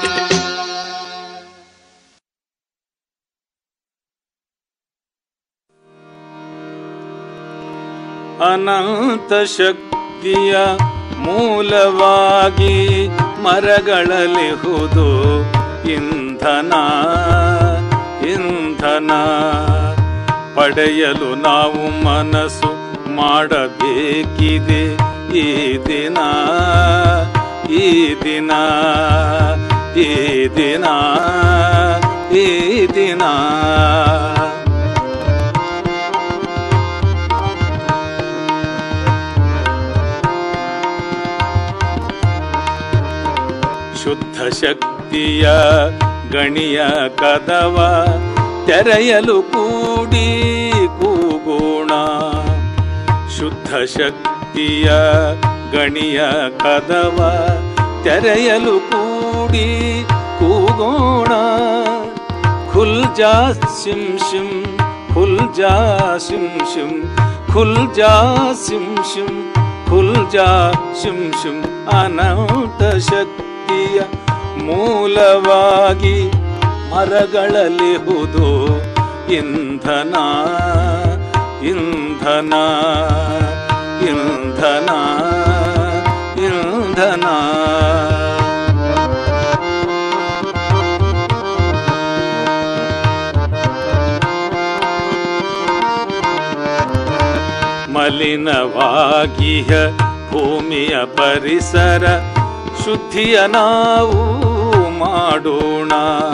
ಅನಂತ ಶಕ್ತಿಯ ಮೂಲವಾಗಿ ಮರಗಳಲಿಹುದು ಇಂಧನ ಇಂಧನ ಪಡೆಯಲು ನಾವು ಮನಸ್ಸು ಮಾಡಬೇಕಿದೆ ಈ ದಿನ ಈ ದಿನ ಈ ದಿನ ಈ ದಿನ ಶುದ್ಧ ಶಕ್ತಿಯ ಗಣಿಯ ಕದವ ತೆರೆಯಲು ಕೂಡಿ ಕೂಗೋಣ ಶುದ್ಧ ಶಕ್ತಿಯ ಗಣಿಯ ಕದವ ತೆರೆಯಲು ಕೂಡಿ ಕೂಗೋಣ ಖುಲ್ ಜಾ ಸಿಂ ಶಿಂ ಖುಲ್ ಜಾ ಸಿಂ ಶಿಂ ಖುಲ್ ಜಾ ಸಿಂ ಶಿಂ ಖುಲ್ ಜಾ ಶಿಂ ಶಿಂ ಅನಂತ ಶಕ್ತಿಯ ಮೂಲವಾಗಿ ಮರಗಳಲಿಹುದು ಇಂಧನ ಇಂಧನ ಇಂಧನ ಇಂಧನ ಮಲಿನವಾಗಿಯ ಭೂಮಿಯ ಪರಿಸರ ಶುದ್ಧಿಯ ನಾವು ಮಾಡೋಣ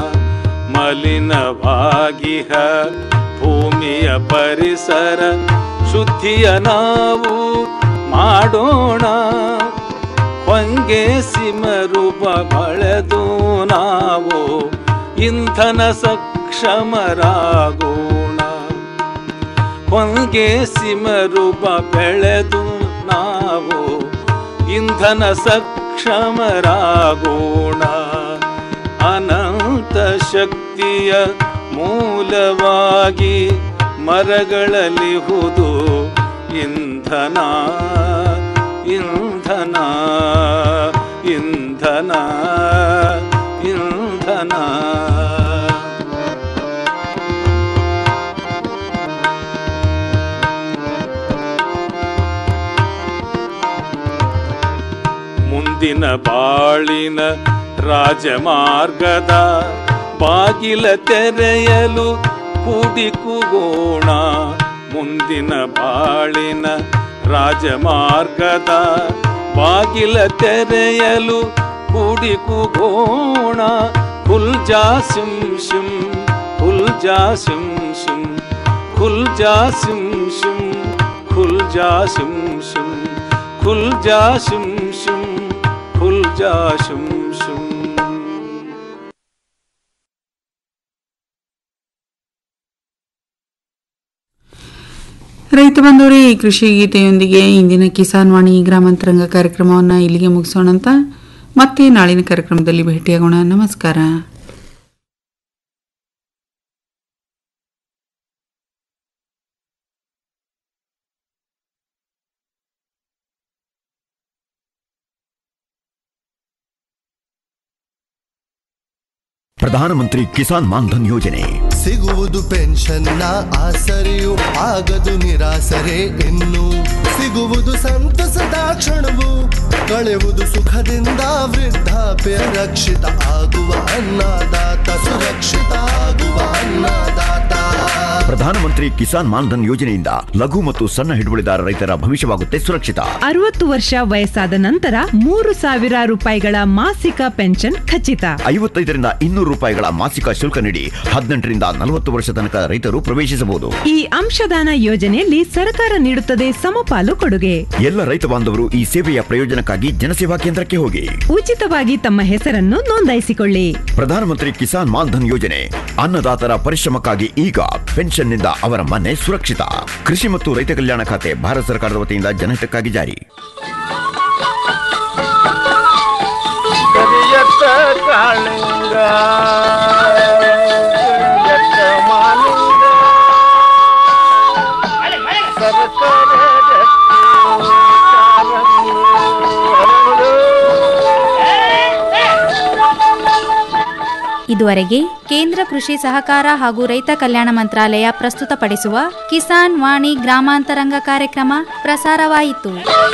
ಮಲಿನವಾಗಿಹ ಭೂಮಿಯ ಪರಿಸರ ಶುದ್ಧಿಯ ನಾವು ಮಾಡೋಣ ಹೊಂಗೆ ಸಿಮರೂಪ ಬಳೆದು ನಾವು ಇಂಧನ ಸಕ್ಷಮರಾಗೋಣ ಹೊಂಗೆ ಸಿಮರೂಪ ಬೆಳೆದು ನಾವು ಇಂಧನ ಸಕ್ಷಮರಾಗೋಣ ಅನಂತ ಶಕ್ತಿಯ ಮೂಲವಾಗಿ ಮರಗಳಲಿಹುದು ಇಂಧನ ಇಂಧನ ಇಂಧನ ಇಂಧನ ಮುಂದಿನ ಬಾಳಿನ ರಾಜಮಾರ್ಗದ ಬಾಗಿಲ ತೆರೆಯಲು ಕೂಡಿ ಕೂಗೋಣ ಮುಂದಿನ ಬಾಳಿನ ರಾಜಮಾರ್ಗದ ಬಾಗಿಲ ತೆರೆಯಲು ಕೂಡಿ ಕೂಗೋಣ ಖುಲ್ ಜಾ ಸಿಂ ಶಿಂ ಖುಲ್ ಜಾ ಸಿಂ ಶಿಂ ಖುಲ್ ಜಾ ಸಿಂ ಶಿಂ ಖುಲ್ ಜಾ ಸಿಂ ಶಿಂ ಖುಲ್ ಜಾ ಶಿಂ ಶಿಂ ಖುಲ್ ಜಾ ಶಿಂ ಶಿಂ ರೈತ ಬಂದವರೇ ಈ ಕೃಷಿ ಗೀತೆಯೊಂದಿಗೆ ಇಂದಿನ ಕಿಸಾನ್ ವಾಣಿ ಗ್ರಾಮಾಂತರಂಗ ಕಾರ್ಯಕ್ರಮವನ್ನು ಇಲ್ಲಿಗೆ ಮುಗಿಸೋಣ ಅಂತ ಮತ್ತೆ ನಾಳಿನ ಕಾರ್ಯಕ್ರಮದಲ್ಲಿ ಭೇಟಿಯಾಗೋಣ ನಮಸ್ಕಾರ ಪ್ರಧಾನಮಂತ್ರಿ ಕಿಸಾನ್ ಮಾನ್ಧನ್ ಯೋಜನೆ ಸಿಗುವುದು ಪೆನ್ಷನ್ನ ಆಸರೆಯು ಆಗದು ನಿರಾಸರೆ ಇನ್ನು ಸಿಗುವುದು ಸಂತಸದ ಕ್ಷಣವು ಕಳೆಯುವುದು ಸುಖದಿಂದ ವೃದ್ಧಾಪ್ಯ ರಕ್ಷಿತ ಆಗುವ ಅನ್ನದಾತ ಸುರಕ್ಷಿತ ಆಗುವ ಅನ್ನದಾತ ಪ್ರಧಾನಮಂತ್ರಿ ಕಿಸಾನ್ ಮಾನ್ಧನ್ ಯೋಜನೆಯಿಂದ ಲಘು ಮತ್ತು ಸಣ್ಣ ಹಿಡುವಳಿದಾರ ರೈತರ ಭವಿಷ್ಯವಾಗುತ್ತೆ ಸುರಕ್ಷಿತ ಅರವತ್ತು ವರ್ಷ ವಯಸ್ಸಾದ ನಂತರ ಮೂರು ಸಾವಿರ ರೂಪಾಯಿಗಳ ಮಾಸಿಕ ಪೆನ್ಷನ್ ಖಚಿತ ಐವತ್ತೈದರಿಂದ ಇನ್ನೂರು ರೂಪಾಯಿಗಳ ಮಾಸಿಕ ಶುಲ್ಕ ನೀಡಿ ಹದಿನೆಂಟರಿಂದ ನಲವತ್ತು ವರ್ಷ ತನಕ ರೈತರು ಪ್ರವೇಶಿಸಬಹುದು ಈ ಅಂಶದಾನ ಯೋಜನೆಯಲ್ಲಿ ಸರ್ಕಾರ ನೀಡುತ್ತದೆ ಸಮಪಾಲು ಕೊಡುಗೆ ಎಲ್ಲ ರೈತ ಬಾಂಧವರು ಈ ಸೇವೆಯ ಪ್ರಯೋಜನಕ್ಕಾಗಿ ಜನಸೇವಾ ಕೇಂದ್ರಕ್ಕೆ ಹೋಗಿ ಉಚಿತವಾಗಿ ತಮ್ಮ ಹೆಸರನ್ನು ನೋಂದಾಯಿಸಿಕೊಳ್ಳಿ ಪ್ರಧಾನಮಂತ್ರಿ ಕಿಸಾನ್ ಮಾನ್ಧನ್ ಯೋಜನೆ ಅನ್ನದಾತರ ಪರಿಶ್ರಮಕ್ಕಾಗಿ ಈಗ ಪೆನ್ಷನ್ನಿಂದ ಅವರ ಮನೆ ಸುರಕ್ಷಿತ ಕೃಷಿ ಮತ್ತು ರೈತ ಕಲ್ಯಾಣ ಖಾತೆ ಭಾರತ ಸರ್ಕಾರದ ವತಿಯಿಂದ ಜನಹಿತಕ್ಕಾಗಿ ಜಾರಿ ಕರಿಯ ಕಾಳಿಂಗ ಎತ್ತ ಮಾಲಿಂಗ ಸರಸರ ಜತ್ತಿ ಕಾರಂಗಿ ಹರಳು. ಇದುವರೆಗೆ ಕೇಂದ್ರ ಕೃಷಿ ಸಹಕಾರ ಹಾಗೂ ರೈತ ಕಲ್ಯಾಣ ಮಂತ್ರಾಲಯ ಪ್ರಸ್ತುತಪಡಿಸುವ ಕಿಸಾನ್ ವಾಣಿ ಗ್ರಾಮಾಂತರಂಗ ಕಾರ್ಯಕ್ರಮ ಪ್ರಸಾರವಾಯಿತು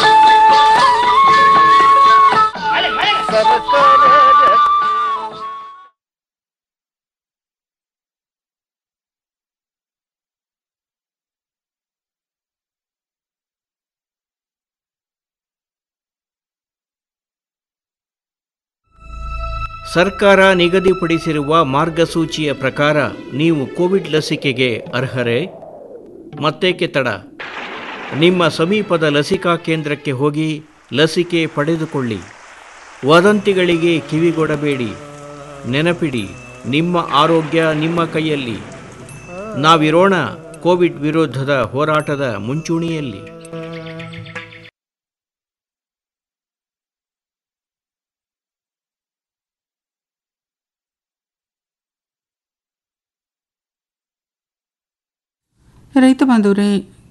ಸರ್ಕಾರ ನಿಗದಿಪಡಿಸಿರುವ ಮಾರ್ಗಸೂಚಿಯ ಪ್ರಕಾರ ನೀವು ಕೋವಿಡ್ ಲಸಿಕೆಗೆ ಅರ್ಹರೇ ಮತ್ತೇಕೆ ತಡ ನಿಮ್ಮ ಸಮೀಪದ ಲಸಿಕಾ ಕೇಂದ್ರಕ್ಕೆ ಹೋಗಿ ಲಸಿಕೆ ಪಡೆದುಕೊಳ್ಳಿ ವದಂತಿಗಳಿಗೆ ಕಿವಿಗೊಡಬೇಡಿ ನೆನಪಿಡಿ ನಿಮ್ಮ ಆರೋಗ್ಯ ನಿಮ್ಮ ಕೈಯಲ್ಲಿ ನಾವಿರೋಣ ಕೋವಿಡ್ ವಿರುದ್ಧದ ಹೋರಾಟದ ಮುಂಚೂಣಿಯಲ್ಲಿ ರೈತ ಬಾಂಧವರೇ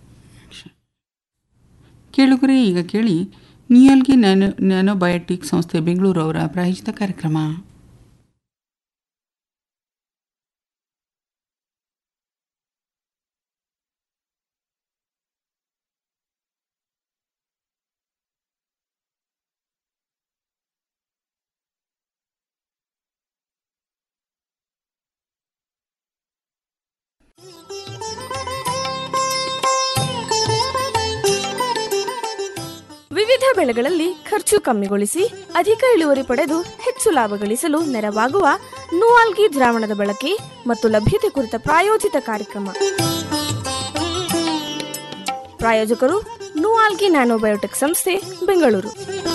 ಕೇಳುಗರೆ ಈಗ ಕೇಳಿ ನಿಯಲ್ಗಿ ನ್ಯಾನೋ ನ್ಯಾನೋಬಯೋಟಿಕ್ ಸಂಸ್ಥೆ ಬೆಂಗಳೂರು ಅವರ ಪ್ರಾಯೋಜಿತ ಕಾರ್ಯಕ್ರಮ ವಿವಿಧ ಬೆಳೆಗಳಲ್ಲಿ ಖರ್ಚು ಕಮ್ಮಿಗೊಳಿಸಿ ಅಧಿಕ ಇಳುವರಿ ಪಡೆದು ಹೆಚ್ಚು ಲಾಭ ಗಳಿಸಲು ನೆರವಾಗುವ ನೂವಾಲ್ಗಿ ದ್ರಾವಣದ ಬಳಕೆ ಮತ್ತು ಲಭ್ಯತೆ ಕುರಿತ ಪ್ರಾಯೋಜಿತ ಕಾರ್ಯಕ್ರಮ ಪ್ರಾಯೋಜಕರು ನೂವಾಲ್ಗಿ ನ್ಯಾನೋಬಯೋಟೆಕ್ ಸಂಸ್ಥೆ ಬೆಂಗಳೂರು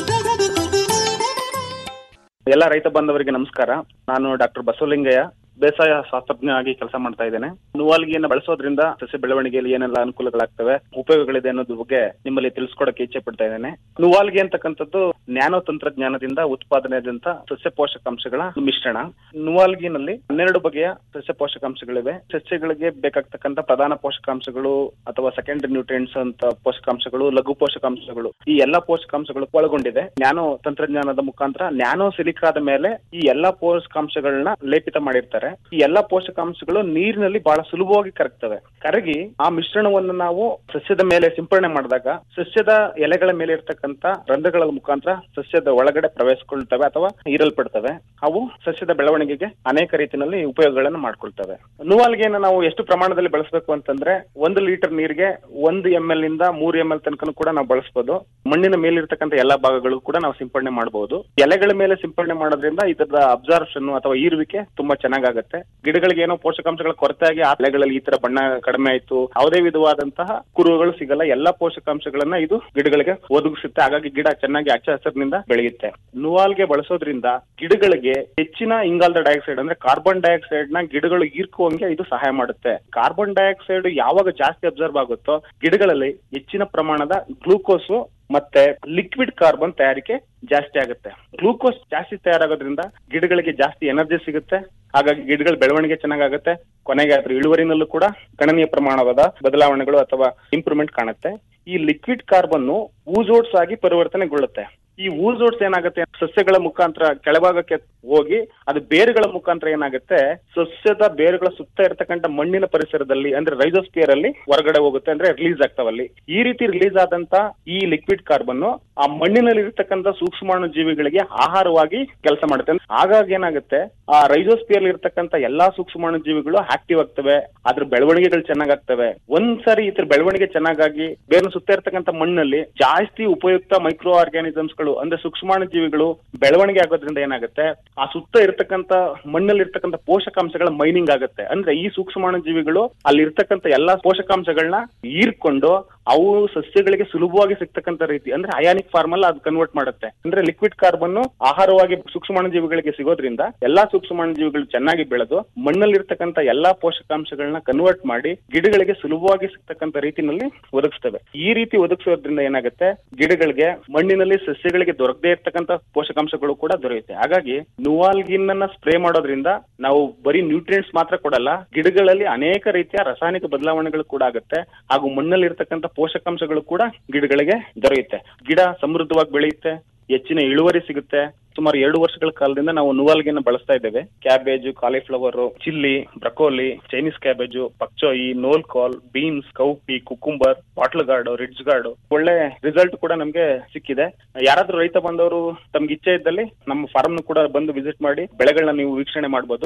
ಎಲ್ಲ ರೈತ ಬಾಂಧವರಿಗೆ ನಮಸ್ಕಾರ ನಾನು ಡಾಕ್ಟರ್ ಬಸವಲಿಂಗಯ್ಯ ಬೇಸಾಯ ಶಾಸ್ತ್ರಜ್ಞ ಆಗಿ ಕೆಲಸ ಮಾಡ್ತಾ ಇದ್ದೇನೆ ನುವಾಲ್ಗಿಯನ್ನು ಬಳಸೋದ್ರಿಂದ ಸಸ್ಯ ಬೆಳವಣಿಗೆಯಲ್ಲಿ ಏನೆಲ್ಲ ಅನುಕೂಲಗಳಾಗ್ತವೆ ಉಪಯೋಗಗಳಿದೆ ಅನ್ನೋದ್ರ ಬಗ್ಗೆ ನಿಮ್ಮಲ್ಲಿ ತಿಳಿಸ್ಕೊಡಕ್ಕೆ ಇಚ್ಛೆ ಪಡ್ತಾ ಇದ್ದೇನೆ ನುವಾಲ್ಗಿ ಅಂತಕ್ಕಂಥದ್ದು ನ್ಯಾನೋ ತಂತ್ರಜ್ಞಾನದಿಂದ ಉತ್ಪಾದನೆಯಾದಂತ ಸಸ್ಯ ಪೋಷಕಾಂಶಗಳ ಮಿಶ್ರಣ ನುವಾಲ್ಗಿನಲ್ಲಿ ಹನ್ನೆರಡು ಬಗೆಯ ಸಸ್ಯ ಪೋಷಕಾಂಶಗಳಿವೆ ಸಸ್ಯಗಳಿಗೆ ಬೇಕಾಗ್ತಕ್ಕಂಥ ಪ್ರಧಾನ ಪೋಷಕಾಂಶಗಳು ಅಥವಾ ಸೆಕೆಂಡರಿ ನ್ಯೂಟ್ರಿಯೆಂಟ್ಸ್ ಅಂತ ಪೋಷಕಾಂಶಗಳು ಲಘು ಪೋಷಕಾಂಶಗಳು ಈ ಎಲ್ಲಾ ಪೋಷಕಾಂಶಗಳು ಒಳಗೊಂಡಿದೆ ನ್ಯಾನೋ ತಂತ್ರಜ್ಞಾನದ ಮುಖಾಂತರ ನ್ಯಾನೋ ಸಿಲಿಕಾದ ಮೇಲೆ ಈ ಎಲ್ಲಾ ಪೋಷಕಾಂಶಗಳನ್ನ ಲೇಪಿತ ಮಾಡಿರ್ತಾರೆ ಈ ಎಲ್ಲಾ ಪೋಷಕಾಂಶಗಳು ನೀರಿನಲ್ಲಿ ಬಹಳ ಸುಲಭವಾಗಿ ಕರಗ್ತವೆ ಕರಗಿ ಆ ಮಿಶ್ರಣವನ್ನು ನಾವು ಸಸ್ಯದ ಮೇಲೆ ಸಿಂಪಡಣೆ ಮಾಡಿದಾಗ ಸಸ್ಯದ ಎಲೆಗಳ ಮೇಲೆ ಇರ್ತಕ್ಕಂಥ ರಂಧ್ರಗಳ ಮುಖಾಂತರ ಸಸ್ಯದ ಒಳಗಡೆ ಪ್ರವೇಶಿಸ್ಕೊಳ್ತವೆ ಅಥವಾ ಹೀರಲ್ಪಡ್ತವೆ ಅವು ಸಸ್ಯದ ಬೆಳವಣಿಗೆಗೆ ಅನೇಕ ರೀತಿಯಲ್ಲಿ ಉಪಯೋಗಗಳನ್ನು ಮಾಡ್ಕೊಳ್ತವೆ ನುವಾಲ್ಗೆಯನ್ನು ನಾವು ಎಷ್ಟು ಪ್ರಮಾಣದಲ್ಲಿ ಬಳಸಬೇಕು ಅಂತಂದ್ರೆ ಒಂದು ಲೀಟರ್ ನೀರಿಗೆ ಒಂದು ಎಂ ಎಲ್ ಇಂದ ಮೂರು ಎಂ ಎಲ್ ತನಕ ಕೂಡ ನಾವು ಬಳಸಬಹುದು ಮಣ್ಣಿನ ಮೇಲಿರ್ತಕ್ಕಂಥ ಎಲ್ಲಾ ಭಾಗಗಳು ಕೂಡ ನಾವು ಸಿಂಪಡಣೆ ಮಾಡಬಹುದು ಎಲೆಗಳ ಮೇಲೆ ಸಿಂಪಡಣೆ ಮಾಡೋದ್ರಿಂದ ಇದರ ಅಬ್ಸಾರ್ಪ್ಷನ್ ಅಥವಾ ಈರುವಿಕೆ ತುಂಬಾ ಚೆನ್ನಾಗಾಗತ್ತೆ ಗಿಡಗಳಿಗೆ ಏನೋ ಪೋಷಕಾಂಶಗಳ ಕೊರತೆಯಾಗಿ ಆ ಎಲೆಗಳಲ್ಲಿ ಈ ತರ ಬಣ್ಣ ಕಡಿಮೆ ಆಯ್ತು ಯಾವುದೇ ವಿಧವಾದಂತಹ ಕುರುಹುಗಳು ಸಿಗಲ್ಲ ಎಲ್ಲಾ ಪೋಷಕಾಂಶಗಳನ್ನ ಇದು ಗಿಡಗಳಿಗೆ ಒದಗಿಸುತ್ತೆ ಹಾಗಾಗಿ ಗಿಡ ಚೆನ್ನಾಗಿ ಹಚ್ಚ ಹಸಿರಿನಿಂದ ಬೆಳೆಯುತ್ತೆ ನುವಾಲ್ಗೆ ಬಳಸೋದ್ರಿಂದ ಗಿಡಗಳಿಗೆ ಹೆಚ್ಚಿನ ಇಂಗಾಲದ ಡೈಆಕ್ಸೈಡ್ ಅಂದ್ರೆ ಕಾರ್ಬನ್ ಡೈಆಕ್ಸೈಡ್ ನ ಗಿಡಗಳು ಹೀರ್ಕುವಂಗೆ ಇದು ಸಹಾಯ ಮಾಡುತ್ತೆ ಕಾರ್ಬನ್ ಡೈಆಕ್ಸೈಡ್ ಯಾವಾಗ ಜಾಸ್ತಿ ಅಬ್ಸರ್ವ್ ಆಗುತ್ತೋ ಗಿಡಗಳಲ್ಲಿ ಹೆಚ್ಚಿನ ಪ್ರಮಾಣದ ಗ್ಲೂಕೋಸು ಮತ್ತೆ ಲಿಕ್ವಿಡ್ ಕಾರ್ಬನ್ ತಯಾರಿಕೆ ಜಾಸ್ತಿ ಆಗುತ್ತೆ ಗ್ಲೂಕೋಸ್ ಜಾಸ್ತಿ ತಯಾರಾಗೋದ್ರಿಂದ ಗಿಡಗಳಿಗೆ ಜಾಸ್ತಿ ಎನರ್ಜಿ ಸಿಗುತ್ತೆ ಹಾಗಾಗಿ ಗಿಡಗಳ ಬೆಳವಣಿಗೆ ಚೆನ್ನಾಗಾಗುತ್ತೆ ಕೊನೆಗೆ ಅದ್ರ ಇಳುವರಿನಲ್ಲೂ ಕೂಡ ಗಣನೀಯ ಪ್ರಮಾಣವಾದ ಬದಲಾವಣೆಗಳು ಅಥವಾ ಇಂಪ್ರೂವ್ಮೆಂಟ್ ಕಾಣುತ್ತೆ ಈ ಲಿಕ್ವಿಡ್ ಕಾರ್ಬನ್ ಊಜೋಟ್ಸ್ ಆಗಿ ಪರಿವರ್ತನೆಗೊಳ್ಳುತ್ತೆ ಈ ಊಜೋಟ್ಸ್ ಏನಾಗುತ್ತೆ ಸಸ್ಯಗಳ ಮುಖಾಂತರ ಕೆಳಭಾಗಕ್ಕೆ ಹೋಗಿ ಅದು ಬೇರುಗಳ ಮುಖಾಂತರ ಏನಾಗುತ್ತೆ ಸಸ್ಯದ ಬೇರುಗಳ ಸುತ್ತ ಇರತಕ್ಕಂತ ಮಣ್ಣಿನ ಪರಿಸರದಲ್ಲಿ ಅಂದ್ರೆ ರೈಸೋಸ್ಪಿಯರ್ ಅಲ್ಲಿ ಹೊರಗಡೆ ಹೋಗುತ್ತೆ ಅಂದ್ರೆ ರಿಲೀಸ್ ಆಗ್ತಾವಲ್ಲಿ ಈ ರೀತಿ ರಿಲೀಸ್ ಆದಂತ ಈ ಲಿಕ್ವಿಡ್ ಕಾರ್ಬನ್ ಆ ಮಣ್ಣಿನಲ್ಲಿ ಇರತಕ್ಕಂತ ಸೂಕ್ಷ್ಮಾಣು ಜೀವಿಗಳಿಗೆ ಆಹಾರವಾಗಿ ಕೆಲಸ ಮಾಡುತ್ತೆ ಹಾಗಾಗಿ ಏನಾಗುತ್ತೆ ಆ ರೈಸೋಸ್ಪಿಯರ್ ಇರತಕ್ಕಂತ ಎಲ್ಲಾ ಸೂಕ್ಷ್ಮಾಣು ಜೀವಿಗಳು ಆಕ್ಟಿವ್ ಆಗ್ತವೆ ಅದ್ರ ಬೆಳವಣಿಗೆಗಳು ಚೆನ್ನಾಗಾಗ್ತವೆ ಒಂದ್ಸರಿ ಇದ್ರ ಬೆಳವಣಿಗೆ ಚೆನ್ನಾಗಾಗಿ ಬೇರೆ ಸುತ್ತ ಇರತಕ್ಕಂತ ಮಣ್ಣಲ್ಲಿ ಜಾಸ್ತಿ ಉಪಯುಕ್ತ ಮೈಕ್ರೋ ಆರ್ಗ್ಯಾನಿಸಮ್ಸ್ ಗಳು ಅಂದ್ರೆ ಸೂಕ್ಷ್ಮಾಣು ಜೀವಿಗಳು ಬೆಳವಣಿಗೆ ಆಗೋದ್ರಿಂದ ಏನಾಗುತ್ತೆ ಆ ಸುತ್ತ ಇರತಕ್ಕಂತ ಮಣ್ಣಲ್ಲಿ ಇರ್ತಕ್ಕಂಥ ಪೋಷಕಾಂಶಗಳ ಮೈನಿಂಗ್ ಆಗುತ್ತೆ ಅಂದ್ರೆ ಈ ಸೂಕ್ಷ್ಮಾಣು ಜೀವಿಗಳು ಅಲ್ಲಿ ಇರ್ತಕ್ಕಂಥ ಎಲ್ಲಾ ಪೋಷಕಾಂಶಗಳನ್ನ ಹೀರ್ಕೊಂಡು ಅವು ಸಸ್ಯಗಳಿಗೆ ಸುಲಭವಾಗಿ ಸಿಗ್ತಕ್ಕಂತ ರೀತಿ ಅಂದ್ರೆ ಅಯಾನಿಕ್ ಫಾರ್ಮ್ ಅಲ್ಲಿ ಅದು ಕನ್ವರ್ಟ್ ಮಾಡುತ್ತೆ ಅಂದ್ರೆ ಲಿಕ್ವಿಡ್ ಕಾರ್ಬನ್ ಆಹಾರವಾಗಿ ಸೂಕ್ಷ್ಮಾಣುಜೀವಿಗಳಿಗೆ ಸಿಗೋದ್ರಿಂದ ಎಲ್ಲಾ ಸೂಕ್ಷ್ಮಾಣುಜೀವಿಗಳು ಚೆನ್ನಾಗಿ ಬೆಳೆದು ಮಣ್ಣಲ್ಲಿರ್ತಕ್ಕಂಥ ಎಲ್ಲಾ ಪೋಷಕಾಂಶಗಳನ್ನ ಕನ್ವರ್ಟ್ ಮಾಡಿ ಗಿಡಗಳಿಗೆ ಸುಲಭವಾಗಿ ಸಿಗ್ತಕ್ಕಂಥ ರೀತಿನಲ್ಲಿ ಒದಗಿಸ್ತವೆ ಈ ರೀತಿ ಒದಗಿಸೋದ್ರಿಂದ ಏನಾಗುತ್ತೆ ಗಿಡಗಳಿಗೆ ಮಣ್ಣಿನಲ್ಲಿ ಸಸ್ಯಗಳಿಗೆ ದೊರಕದೇ ಇರ್ತಕ್ಕಂಥ ಪೋಷಕಾಂಶಗಳು ಕೂಡ ದೊರೆಯುತ್ತೆ ಹಾಗಾಗಿ ನುವಾಲ್ಗಿನ್ ಅನ್ನ ಸ್ಪ್ರೇ ಮಾಡೋದ್ರಿಂದ ನಾವು ಬರೀ ನ್ಯೂಟ್ರಿಯೆಂಟ್ಸ್ ಮಾತ್ರ ಕೊಡಲ್ಲ ಗಿಡಗಳಲ್ಲಿ ಅನೇಕ ರೀತಿಯ ರಾಸಾಯನಿಕ ಬದಲಾವಣೆಗಳು ಕೂಡ ಆಗುತ್ತೆ ಹಾಗೂ ಮಣ್ಣಲ್ಲಿ ಇರ್ತಕ್ಕಂಥ ಪೋಷಕಾಂಶಗಳು ಕೂಡ ಗಿಡಗಳಿಗೆ ದೊರೆಯುತ್ತೆ ಗಿಡ ಸಮೃದ್ಧವಾಗಿ ಬೆಳೆಯುತ್ತೆ ಹೆಚ್ಚಿನ ಇಳುವರಿ ಸಿಗುತ್ತೆ ಸುಮಾರು ಎರಡು ವರ್ಷಗಳ ಕಾಲದಿಂದ ನಾವು ನುವಾಲ್ಗಿನ ಬಳಸ್ತಾ ಇದ್ದೇವೆ cabbage cauliflower chilli broccoli Chinese cabbage pak choi knol khol beans cowpea cucumber bottle gourd ridge gourd ಒಳ್ಳೆ ರಿಸಲ್ಟ್ ಕೂಡ ನಮ್ಗೆ ಸಿಕ್ಕಿದೆ ಯಾರಾದ್ರೂ ರೈತ ಬಂದವರು ತಮ್ಗೆ ಇಚ್ಛೆ ಇದ್ದಲ್ಲಿ ನಮ್ಮ ಫಾರ್ಮ್ ಕೂಡ ಬಂದು ವಿಸಿಟ್ ಮಾಡಿ ಬೆಳೆಗಳನ್ನ ನೀವು ವೀಕ್ಷಣೆ ಮಾಡಬಹುದು